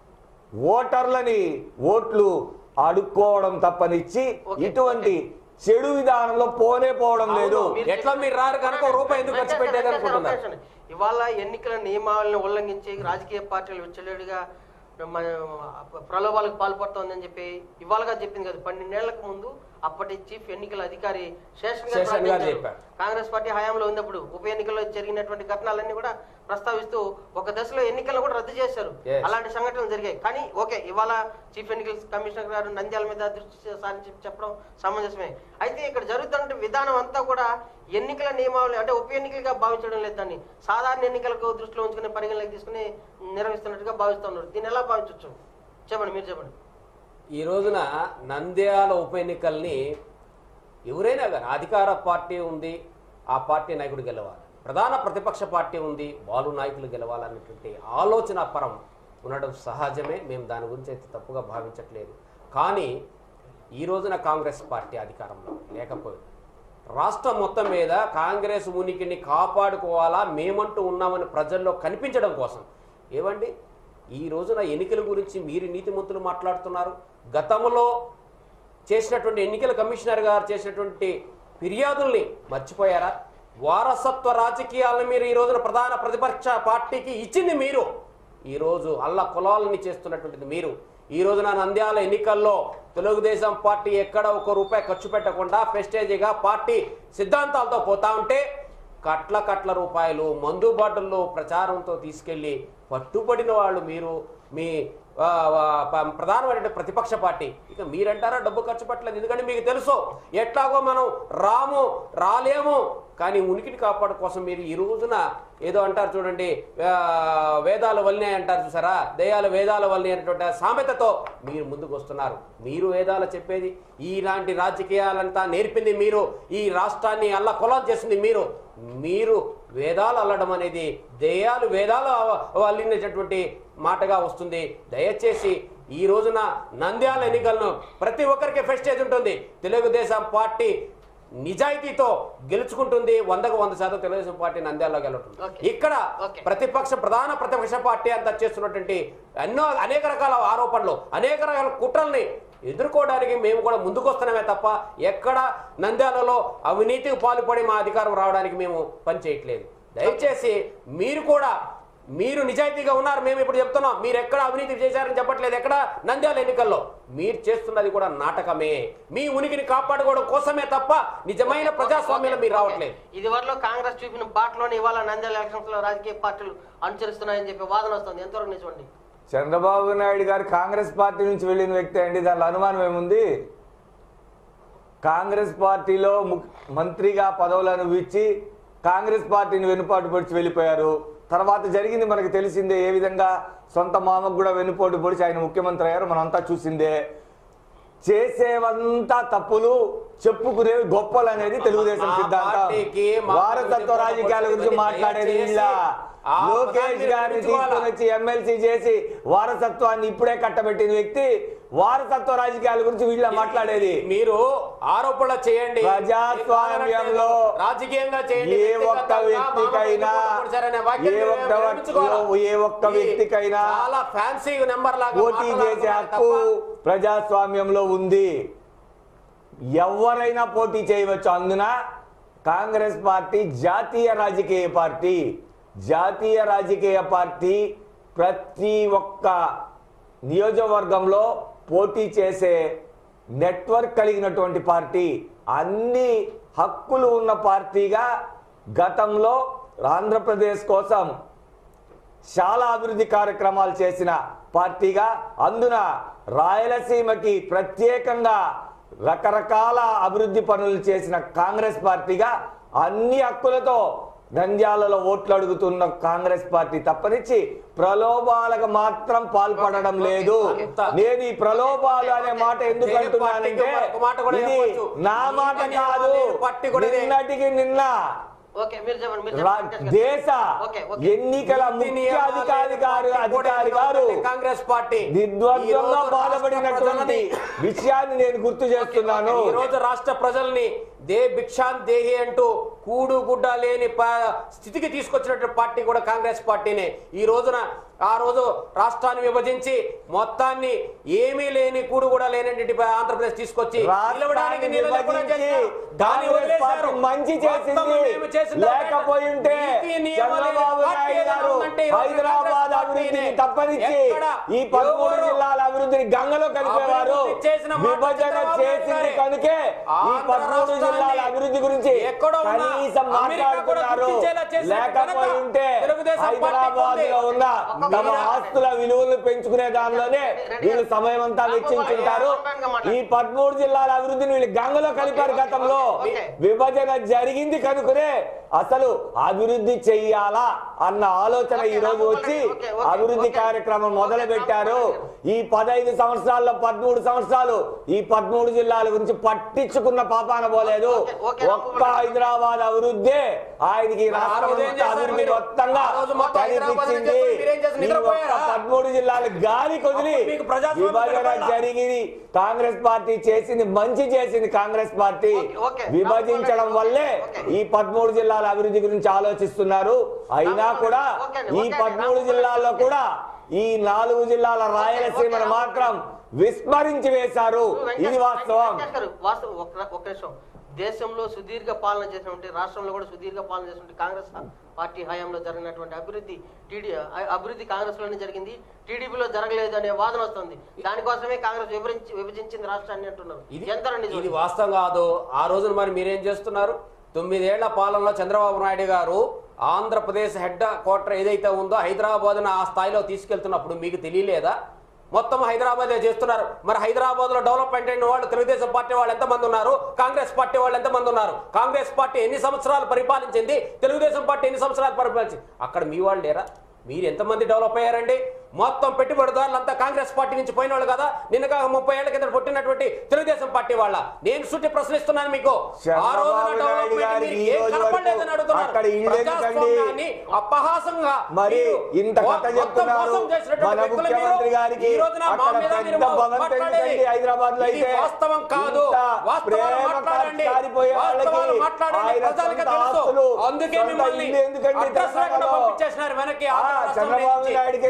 ఓటర్లని ఓట్లు అడుక్కోవడం తప్పనిచ్చి ఓకే, ఇటువంటి చెడు విధానంలో పోనే పోవడం లేదు అవును, మీరు ఎట్లా మీరు రారు కనుక ఓ రూపాయి ఎందుకు ఖర్చు పెట్టేది అనుకుంటున్నారు? వెంకటేశ్వర, ఇవాళ ఎన్నికల నియమాలను ఉల్లంఘించి రాజకీయ పార్టీలు విచ్చలేడుగా మన ప్రలోభాలకు పాల్పడుతోందని చెప్పి ఇవాళగా చెప్పింది కదా పన్నెండేళ్లకు ముందు అప్పటి చీఫ్ ఎన్నికల అధికారి శేషన్ గారు శేషన్ గారు ప్రకటించారు. చెప్పారు. కాంగ్రెస్ పార్టీ హయాంలో ఉన్నప్పుడు ఉప ఎన్నికల్లో జరిగినటువంటి ఘటనలన్నీ కూడా ప్రస్తావిస్తూ ఒక దశలో ఎన్నికలను కూడా రద్దు చేశారు Yes. అలాంటి సంఘటనలు జరిగాయి కానీ ఓకే ఇవాళ చీఫ్ ఎన్నికల కమిషనర్ గారు నంద్యాల మీద దృష్టి సారించి చెప్పడం సమంజసమే అయితే ఇక్కడ జరుగుతున్న విధానం అంతా కూడా ఎన్నికల నియమావళి అంటే ఉప ఎన్నికలుగా భావించడం లేదు దాన్ని సాధారణ ఎన్నికలకు దృష్టిలో ఉంచుకుని పరిగణలోకి తీసుకుని నిర్వహిస్తున్నట్టుగా భావిస్తున్నారు దీన్ని ఎలా భావించవచ్చు చెప్పండి మీరు చెప్పండి ఈ రోజున నంద్యాల ఉప ఎన్నికల్ని ఎవరైనా కానీ అధికార పార్టీ ఉంది ఆ పార్టీ నాయకుడు గెలవాలి ప్రధాన ప్రతిపక్ష పార్టీ ఉంది వాళ్ళు నాయకులు గెలవాలనేటువంటి ఆలోచన పరం ఉండడం సహజమే మేము దాని గురించి అయితే తప్పుగా భావించట్లేదు కానీ ఈ రోజున కాంగ్రెస్ పార్టీ అధికారంలో లేకపోయింది రాష్ట్రం మొత్తం మీద కాంగ్రెస్ ఉనికిని కాపాడుకోవాలా మేమంటూ ఉన్నామని ప్రజల్లో కనిపించడం కోసం ఏవండి ఈ రోజున ఎన్నికల గురించి మీరు నీతిమంతులు మాట్లాడుతున్నారు గతంలో చేసినటువంటి ఎన్నికల కమిషనర్ గారు చేసినటువంటి ఫిర్యాదుల్ని మర్చిపోయారా వారసత్వ రాజకీయాలను మీరు ఈ రోజున ప్రధాన ప్రతిపక్ష పార్టీకి ఇచ్చింది మీరు ఈరోజు అల్ల కులాలని చేస్తున్నటువంటిది మీరు ఈ రోజున నంద్యాల ఎన్నికల్లో తెలుగుదేశం పార్టీ ఎక్కడ ఒక రూపాయి ఖర్చు పెట్టకుండా ప్రెస్టేజీగా పార్టీ సిద్ధాంతాలతో పోతా ఉంటే కట్ల కట్ల రూపాయలు మందు బాటిల్లో ప్రచారంతో తీసుకెళ్లి పట్టుబడిన వాళ్ళు మీరు మీ ఆ, ఆ, ప- ప్రధానమైన ప్రతిపక్ష పార్టీ ఇక మీరంటారా డబ్బు ఖర్చు పెట్టలేదు ఎందుకంటే మీకు తెలుసు ఎట్లాగో మనం రాము రాలేము కానీ ఉనికిని కాపాడు కోసం మీరు ఈ రోజున ఏదో అంటారు చూడండి ఆ, వేదాలు వల్లినాయి అంటారు చూసారా దయాలు వేదాల వల్లి అనేటువంటి ఆ సామెతతో మీరు ముందుకు వస్తున్నారు మీరు వేదాలు చెప్పేది ఇలాంటి రాజకీయాలంతా నేర్పింది మీరు ఈ రాష్ట్రాన్ని అల్ల కొలం చేసింది మీరు మీరు వేదాలు అల్లడం అనేది దయాలు వేదాలు అవ- అల్లినటువంటి మాటగా వస్తుంది దయచేసి ఈ రోజున నంద్యాల ఎన్నికలను ప్రతి ఒక్కరికి ఫెస్టేజ్ ఉంటుంది తెలుగుదేశం పార్టీ నిజాయితీతో గెలుచుకుంటుంది వందకు వంద శాతం తెలుగుదేశం పార్టీ నంద్యాలలో గెలుస్తుంది Okay. ఇక్కడ Okay. ప్రతిపక్ష ప్రధాన ప్రతిపక్ష పార్టీ అంతా చేస్తున్నటువంటి ఎన్నో అనేక రకాల ఆరోపణలు అనేక రకాల కుట్రల్ని ఎదుర్కోవడానికి మేము కూడా ముందుకు వస్తున్నామే తప్ప ఎక్కడ నంద్యాలలో అవినీతికి పాల్పడి మా అధికారం రావడానికి మేము పనిచేయట్లేదు దయచేసి మీరు కూడా మీరు నిజాయితీగా ఉన్నారు మేము ఇప్పుడు చెప్తున్నాం మీరు ఎక్కడ అవినీతి చేశారని చెప్పట్లేదు ఎక్కడ నంద్యాల ఎన్నికల్లో మీరు చేస్తున్నది కూడా నాటకమే మీ ఉనికిని కాపాడుకోవడం కోసమే తప్ప నిజమైన ప్రజాస్వామ్యంలో మీరు రావట్లేదు ఇది వరలో కాంగ్రెస్ చూపిన బాటలోనే ఇవాళ నంద్యాల ఎలక్షన్స్ లో రాజకీయ పార్టీలు అనుసరిస్తున్నాయని చెప్పి వాదన వస్తుంది ఎంతవరకు నిజమండి చంద్రబాబు నాయుడు గారు కాంగ్రెస్ పార్టీ నుంచి వెళ్ళిన వ్యక్తి అండి దానిలో అనుమానం ఏముంది కాంగ్రెస్ పార్టీలో ము- మంత్రిగా పదవులను ఇచ్చి కాంగ్రెస్ పార్టీని వెనుపాటు పొడిచి వెళ్ళిపోయారు తర్వాత జరిగింది మనకు తెలిసిందే ఏ విధంగా సొంత మామకు కూడా వెన్నుపోటు పొడిచి ఆయన ముఖ్యమంత్రి అయ్యారు మనంతా చూసిందే చేసేవంతా తప్పులు చెప్పుకునేవి గొప్పలు అనేది తెలుగుదేశం మా సిద్ధాంతం పార్టీకి, మా వారసత్వ రాజకీయాల గురించి దయచేసి మాట్లాడేది వీళ్ళ ఆ లోకేష్ పదాన్ని గారిని వినిపించుకోవాలా? తీసుకొని వచ్చి ఎమ్మెల్సీ చేసి వారసత్వాన్ని ఇప్పుడే కట్టబెట్టిన వ్యక్తి వారసత్వ రాజకీయాల గురించి వీళ్ళ మాట్లాడేది మీరు ఆరోపణలు చేయండి ప్రజాస్వామ్యంలో రాజకీయంగా చేయండి ఏ ఒక్క వ్యక్తిగతంగా వ్యక్తికైనా మామూలు కొట్టారనే వాక్యం ఏ మీరు ఒక్క విరమించుకోవాలా? ఏ ఒక్క ఈ వ్యక్తికైనా చాలా ఫ్యాన్సీ నెంబర్ లాగా పోటీ చేసే మాట్లాడుతున్నారు హక్కు తప్ప ప్రజాస్వామ్యంలో ఉంది ఎవరైనా పోటీ చేయవచ్చు అందున కాంగ్రెస్ పార్టీ జాతీయ రాజకీయ పార్టీ జాతీయ రాజకీయ పార్టీ ప్రతి ఒక్క నియోజకవర్గంలో పోటీ చేసే నెట్వర్క్ కలిగినటువంటి పార్టీ అన్ని హక్కులు ఉన్న పార్టీగా గతంలో ఆంధ్రప్రదేశ్ కోసం చాలా అభివృద్ధి కార్యక్రమాలు చేసిన పార్టీగా అందున రాయలసీమకి ప్రత్యేకంగా రకరకాల అభివృద్ధి పనులు చేసిన కాంగ్రెస్ పార్టీగా అన్ని హక్కులతో నంద్యాలలో ఓట్లు అడుగుతున్న కాంగ్రెస్ పార్టీ తప్పనిచ్చి ప్రలోభాలకు మాత్రం పాల్పడడం లేదు అంత- నేను ఈ ప్రలోభాలు అనే మాట ఎందుకు ఏ అంటున్నానంటే పార్టీకి మరొక మాట కూడా ఇది చెప్పొచ్చు. నా ఈ మాట పని కాదు వాళ్ళ పార్టీ కూడా ఇదే. నిన్నటికి నిన్న ఓకే మీరు చెప్పండి మీరు రా- చెప్పండి. దేశ ఓకే, ఓకే. ఎన్నికల ముఖ్య అధికారి గారు అధికారి గారు కాంగ్రెస్ పార్టీ ఈ నిర్ద్వంద్వంగా రోజు రాష్ట్ర బాధపడినటువంటి ప్రజలని- విషయాన్ని నేను గుర్తు చేస్తున్నాను ఈ రోజు రాష్ట్ర ప్రజల్ని దే భిక్షాన్ దేహి అంటూ కూడు గుడ్డ లేని ప- స్థితికి తీసుకొచ్చినటువంటి పార్టీ కూడా కాంగ్రెస్ పార్టీనే ఈ రోజున ఆ రోజు రాష్ట్రాన్ని విభజించి మొత్తాన్ని ఏమీ లేని కూడు కూడా లేనటువంటి ప- ఆంధ్రప్రదేశ్ తీసుకొచ్చి రాష్ట్రాన్ని నిలవడానికి నిలదొక్కడం విభజించి చేశారు. దాన్ని కాంగ్రెస్ వదిలేశారు. పార్టీ మంచి మొత్తం చేసింది మేము చేసింది ఒకటే. లేకపోయింటే నీతి నియమాలు లేని చంద్రబాబు పార్టీ నాయుడు ఏదైనా గారు ఉందంటే ఈ రోజు హైదరాబాద్ కాంగ్రెస్ అభివృద్ధిని పార్టీనే. తప్పనిచ్చి ఎక్కడ? ఈ పదమూడు ఎవరు? జిల్లాల అభివృద్ధిని గంగలో కలిపేవారు అభివృద్ధి చేసిన మాట విభజన చంద్రబాబు చేసింది నాయుడు కనుకే ఈ ఆంధ్ర పదమూడు జిల్లాల రాష్ట్రాన్ని అభివృద్ధి గురించి ఎక్కడో ఉన్న కనీసం అమెరికా కూడా మాట్లాడుతున్నారు గుర్తించేలా చేసిన లేకపోయింటే ఘనత తెలుగుదేశం హైదరాబాద్ లో ఉన్న ఒక్క తమ మీరా- ఆస్తుల విలువలు పెంచుకునే దానిలోనే వీళ్ళు సమయం అంతా వెచ్చించుంటారు ఈ పదమూడు జిల్లాల అభివృద్ధిని వీళ్ళు గంగలో కలిపారు గతంలో ఓకే. విభజన జరిగింది కనుకనే అసలు అభివృద్ధి చెయ్యాలా అన్న ఆలోచన ఈ రోజు వచ్చి ఓకే, ఓకే, అభివృద్ధి ఓకే. కార్యక్రమం మొదలు ఓకే, పెట్టారు రామకృష్ణ ఈ పదహైదు సంవత్సరాల్లో పదమూడు సంవత్సరాలు ఈ పదమూడు జిల్లాల గురించి పట్టించుకున్న పాపాన పోలేదు ఓకే, ఓకే, ఒక్క హైదరాబాద్ అభివృద్ధి ఆయనకి ఈ మరి ఆ రాష్ట్రం రోజు ఏం అంతా చేశారు అభివృద్ధి మీరు? మొత్తంగా ఆ రోజు మొత్తం హైదరాబాద్ కనిపించింది ఏం చేశారు? మీరేం చేశారు? ఈ ఒక్క నిద్రపోయారా? పదమూడు జిల్లాలు గాలి కొదిలి అప్పుడు మీకు ప్రజాస్వామ్యం విభజన కనపడలా? జరిగింది కాంగ్రెస్ పార్టీ చేసింది మంచి చేసింది కాంగ్రెస్ పార్టీ ఓకే, ఓకే. విభజించడం వల్లే ఓకే. ఈ పదమూడు జిల్లాల అభివృద్ధి గురించి ఆలోచిస్తున్నారు అయినా ఓకే, కూడా ఓకే, ఈ ఓకే, పదమూడు ఓకే. జిల్లాల్లో కూడా ఈ నాలుగు జిల్లాల రాయలసీమను ఓకే. మాత్రం విస్మరించి వేశారు వెంకటేష్- ఇది వాస్తవం వెంకటేష్ గారు, వాస్తవం ఒక్క ఒక్క నిమిషం దేశంలో సుదీర్ఘ పాలన చేసినటువంటి రాష్ట్రంలో కూడా సుదీర్ఘ పాలన చేసినటువంటి కాంగ్రెస్ పార్టీ హయాంలో జరిగినటువంటి అభివృద్ధి టీడీ అభివృద్ధి కాంగ్రెస్ లోనే జరిగింది టీడీపీలో జరగలేదు అనే వాదన వస్తుంది దానికోసమే కాంగ్రెస్ విభజించి విభజించింది రాష్ట్రాన్ని అంటున్నారు ఇది ఎంత నిజం ఇది వాస్తవం కాదు ఆ రోజున మరి మీరేం చేస్తున్నారు తొమ్మిదేళ్ల పాలనలో చంద్రబాబు నాయుడు గారు ఆంధ్రప్రదేశ్ హెడ్ క్వార్టర్ ఏదైతే ఉందో హైదరాబాద్ ఆ స్థాయిలో తీసుకెళ్తున్నప్పుడు మీకు తెలియలేదా మొత్తం హైదరాబాద్ చేస్తున్నారు మరి హైదరాబాద్ లో డెవలప్మెంట్ అయిన వాళ్ళు తెలుగుదేశం పార్టీ వాళ్ళు ఎంతమంది ఉన్నారు కాంగ్రెస్ పార్టీ వాళ్ళు ఎంతమంది ఉన్నారు కాంగ్రెస్ పార్టీ ఎన్ని సంవత్సరాలు పరిపాలించింది తెలుగుదేశం పార్టీ ఎన్ని సంవత్సరాలు పరిపాలించింది అక్కడ మీ వాళ్ళు లేరా మీరు ఎంతమంది డెవలప్ అయ్యారండి మొత్తం పెట్టుబడిదారులు అంతా కాంగ్రెస్ పార్టీ నుంచి పోయిన వాళ్ళు కదా నిన్నగా ముప్పై ఏళ్ల కింద పుట్టినటువంటి తెలుగుదేశం పార్టీ వాళ్ళ నేను సుట్టి ప్రశ్నిస్తున్నాను మీకు ఆ రోజున చంద్రబాబు నాయుడు డెవలప్మెంట్ గారికి మీరు ఈ ఏం రోజు కనపడలేదని వరకు అడుగుతున్నారు. అక్కడ ఇల్లు ఎందుకండి? ప్రజాస్వామ్యాన్ని అపహాసంగా మరి మీరు ఇంత కథ మొత్తం చెప్తున్నారు మోసం చేసినటువంటి మన వ్యక్తులు మీరు ముఖ్యమంత్రి గారికి ఈ రోజున మా అక్కడ మీద మీరు పెద్ద భవంతి మాట్లాడేది ఎందుకండి హైదరాబాద్ లో ఇది అయితే వాస్తవం కాదు ఇంత వాస్తవాలు ప్రేమ మాట్లాడండి కారిపోయే వాళ్ళకి వాస్తవాలు మాట్లాడండి ఆయన ప్రజలకు సొంత తెలుసు ఆస్తులు, అందుకే సొంత మిమ్మల్ని ఇల్లు ఎందుకండి అడ్రస్ లేకుండా తెలంగాణలో? పంపించేసినారు వెనక్కి ఆ, ఆంధ్ర రాష్ట్రం చంద్రబాబు నుంచి. నాయుడికి మీరండి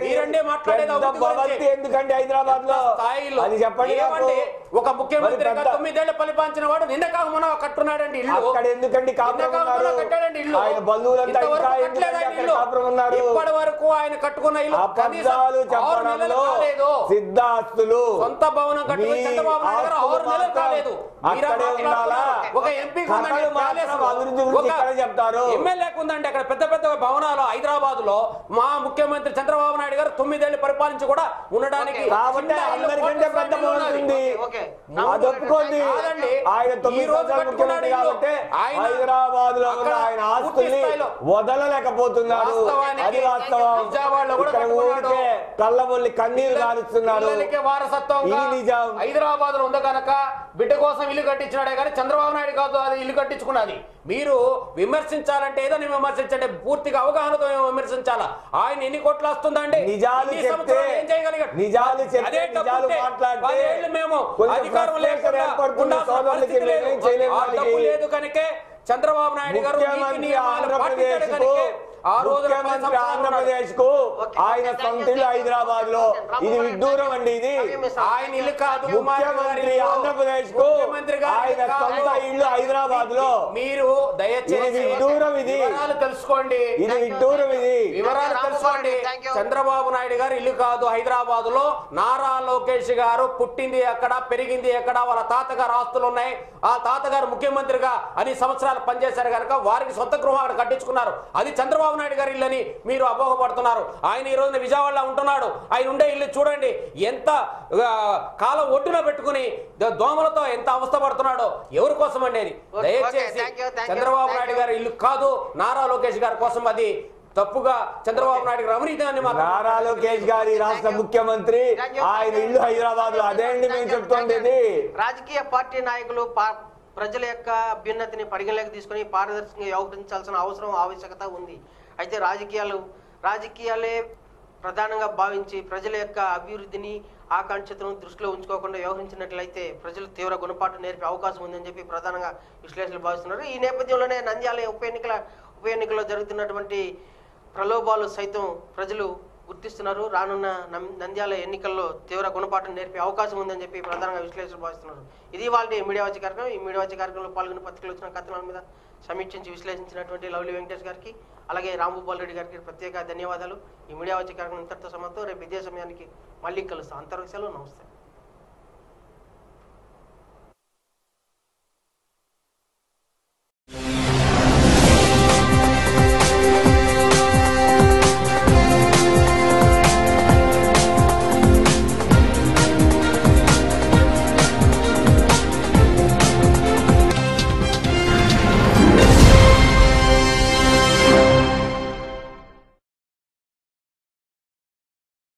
మాట్లాడేది పెద్ద అభివృద్ధి గురించి. భవంతి ఎందుకండి హైదరాబాద్ లో స్థాయిలో అది చెప్పండి నాకు. ఏమండి? ఒక ముఖ్యమంత్రి మరి పెద్ద- తొమ్మిదేళ్లు పరిపాలించిన వాడు నిన్న కాక మొన్న కట్టున్నాడండి ఇల్లు అక్కడ ఎందుకండి కాపురం నిన్న కాక మొన్న ఉన్నారు? కట్టాడండి ఇల్లు ఆయన బంధువులంతా ఇంతవరకు ఇంకా కట్టలేదా ఎందుకండి ఆయన అక్కడ ఇల్లు? కాపురం ఉన్నారు? ఇప్పటి వరకు ఆయన కట్టుకున్న ఇల్లు కనీసం అబద్ధాలు ఆరు నెలలు చెప్పడంలో కాలేదు సిద్ధాస్తులు సొంత భవనం కట్టుకుని మీ చంద్రబాబు నాయుడు గారు ఆరు ఆస్తులు నెలలు మాత్రం కాలేదు మీరా అక్కడే ఉండాలా? మాట్లాడుతున్నారు? ఒక ఎంపీ కథలు మాత్రం అభివృద్ధి గురించి ఇక్కడే చెప్తారు. ఎమ్మెల్యేకు ఉందండి అక్కడ పెద్ద పెద్ద భవనాలు హైదరాబాద్ లో మా ముఖ్యమంత్రి చంద్రబాబు నాయుడు గారు తొమ్మిదేళ్లు పరిపాలించి కూడా ఉండడానికి కాబట్టి చిన్న ఇల్లు అందరికంటే కోట్ల పెద్ద స్థాయిలో భవనం ఉన్నది. ఉంది ఓకే. అది ఒప్పుకోండి కాదండి. ఆయన ఈ తొమ్మిది రోజు సంవత్సరాలు కట్టుకున్నాడు ముఖ్యమంత్రి ఇల్లు. కాబట్టి ఆయన హైదరాబాద్ లో ఉన్న అక్కడ ఆయన పూర్తి ఆస్తుల్ని స్థాయిలో వదలలేకపోతున్నాడు వాస్తవానికి అది వాస్తవం విజయవాడలో కూడా ఇక్కడ కట్టుకున్నాడు. ఊరికే కళ్ళబొల్లి కన్నీరు కారుస్తున్నాడు పిల్లలకి వారసత్వంగా ఇది నిజం. హైదరాబాద్ లో ఉంది కనుక బిడ్డ కోసం ఇల్లు కట్టించినాడే కానీ చంద్రబాబు నాయుడు కాదు అది ఇల్లు కట్టించుకున్నది మీరు విమర్శించాలంటే ఏదో విమర్శించండి పూర్తిగా అవగాహనతో విమర్శించాలా ఆయన ఎన్ని కోట్లు వస్తుందండి నిజాలు ఇన్ని చెప్తే సంవత్సరాలు ఏం చేయగలిగాడు? నిజాలు చెప్తే అదే నిజాలు తప్పుంటే మాట్లాడితే పదేళ్ళు మేము కొంచెం అధికారం frustration లేకుండా ఏర్పడుతుంది ఉండాల్సిన సోదరులకి, పరిస్థితి లేదు. మేమేం చేయలేము ఆ వాళ్ళకి. తప్పు లేదు కనుకే చంద్రబాబు నాయుడు గారు నీతి ముఖ్యమంత్రి నియమాలు ఆంధ్రప్రదేశ్ పాటించాడు కు కనుకే ఆ రోజున పది ముఖ్యమంత్రి సంవత్సరాలు ఉన్నాడు. ఆంధ్రప్రదేశ్ కు ఓకే. ఆయన సొంత ఇల్లు హైదరాబాద్ లో ఇది విడ్డూరం అండి ఇది ఆయన ఇల్లు కాదు కుమార్ గారి ముఖ్యమంత్రి ఇల్లు. ఆంధ్రప్రదేశ్ కు ముఖ్యమంత్రి గారి ఆయన ఇల్లు కాదు. సొంత ఇల్లు హైదరాబాద్ లో మీరు దయచేసి ఇది విడ్డూరం ఇది. వివరాలు తెలుసుకోండి ఇది విడ్డూరం ఇది వివరాలు Thank you, తెలుసుకోండి రాంగోపాల్ Thank you. చంద్రబాబు నాయుడు గారు ఇల్లు కాదు హైదరాబాద్ లో నారా లోకేష్ గారు పుట్టింది ఎక్కడ పెరిగింది ఎక్కడ వాళ్ళ తాతగారు ఆస్తులు ఉన్నాయి ఆ తాతగారు ముఖ్యమంత్రిగా అన్ని సంవత్సరాలు పనిచేశారు కనుక వారికి సొంత గృహం అక్కడ కట్టించుకున్నారు అది చంద్రబాబు నాయుడు గారి ఇల్లని మీరు అపోహపడుతున్నారు ఆయన ఈ రోజున విజయవాడలో ఉంటున్నాడు ఆయన ఉండే ఇల్లు చూడండి ఎంత ఆ, కాలం ఒడ్డున పెట్టుకుని ద- దోమలతో ఎంత అవస్థ పడుతున్నాడో ఎవరి కోసం అండి అది Okay, దయచేసి thank you, thank you, Chandrababu thank Naidu you. గారి ఇల్లు కాదు నారా లోకేష్ గారి కోసం అది తప్పుగా చంద్రబాబు నాయుడు గారు అవినీతి అని మాత్రం నారా లోకేష్ గారి రాష్ట్ర Thank you. ముఖ్యమంత్రి Thank you. ఆయన ఇల్లు హైదరాబాద్ లో అదే అండి మేము చెప్తోండేది రాజకీయ పార్టీ నాయకులు పా- ప్రజల యొక్క అభ్యున్నతిని పరిగణలోకి తీసుకొని పారదర్శకంగా వ్యవహరించాల్సిన అవసరం ఆవశ్యకత ఉంది అయితే రాజకీయాలు రాజకీయాలే ప్రధానంగా భావించి ప్రజల యొక్క అభివృద్ధిని ఆకాంక్షతను దృష్టిలో ఉంచుకోకుండా వ్యవహరించినట్లయితే ప్రజలు తీవ్ర గుణపాఠం నేర్పే అవకాశం ఉందని చెప్పి ప్రధానంగా విశ్లేషణలు భావిస్తున్నారు ఈ నేపథ్యంలోనే నంద్యాల ఉప ఎన్నికల ఉప ఎన్నికల్లో జరుగుతున్నటువంటి ప్రలోభాలు సైతం ప్రజలు గుర్తిస్తున్నారు రానున్న నం- నంద్యాల ఎన్నికల్లో తీవ్ర గుణపాఠం నేర్పే అవకాశం ఉందని చెప్పి ప్రధానంగా విశ్లేషణ భావిస్తున్నారు ఇది వాళ్ళ మీడియా వచ్చే కార్యక్రమం ఈ మీడియా వచ్చే కార్యక్రమంలో పాల్గొన్న పత్రికలు వచ్చిన కథనాల మీద సమీక్షించి విశ్లేషించినటువంటి లవ్లీ వెంకటేష్ గారికి అలాగే రాంభూపాల్ రెడ్డి గారికి ప్రత్యేక ధన్యవాదాలు ఈ మీడియా వచ్చే కార్యక్రమం ఇంతటితో సమాప్తం రేపు ఇదే సమయానికి మళ్ళీ కలుస్తాం అంతర్వక్షాలు నమస్తే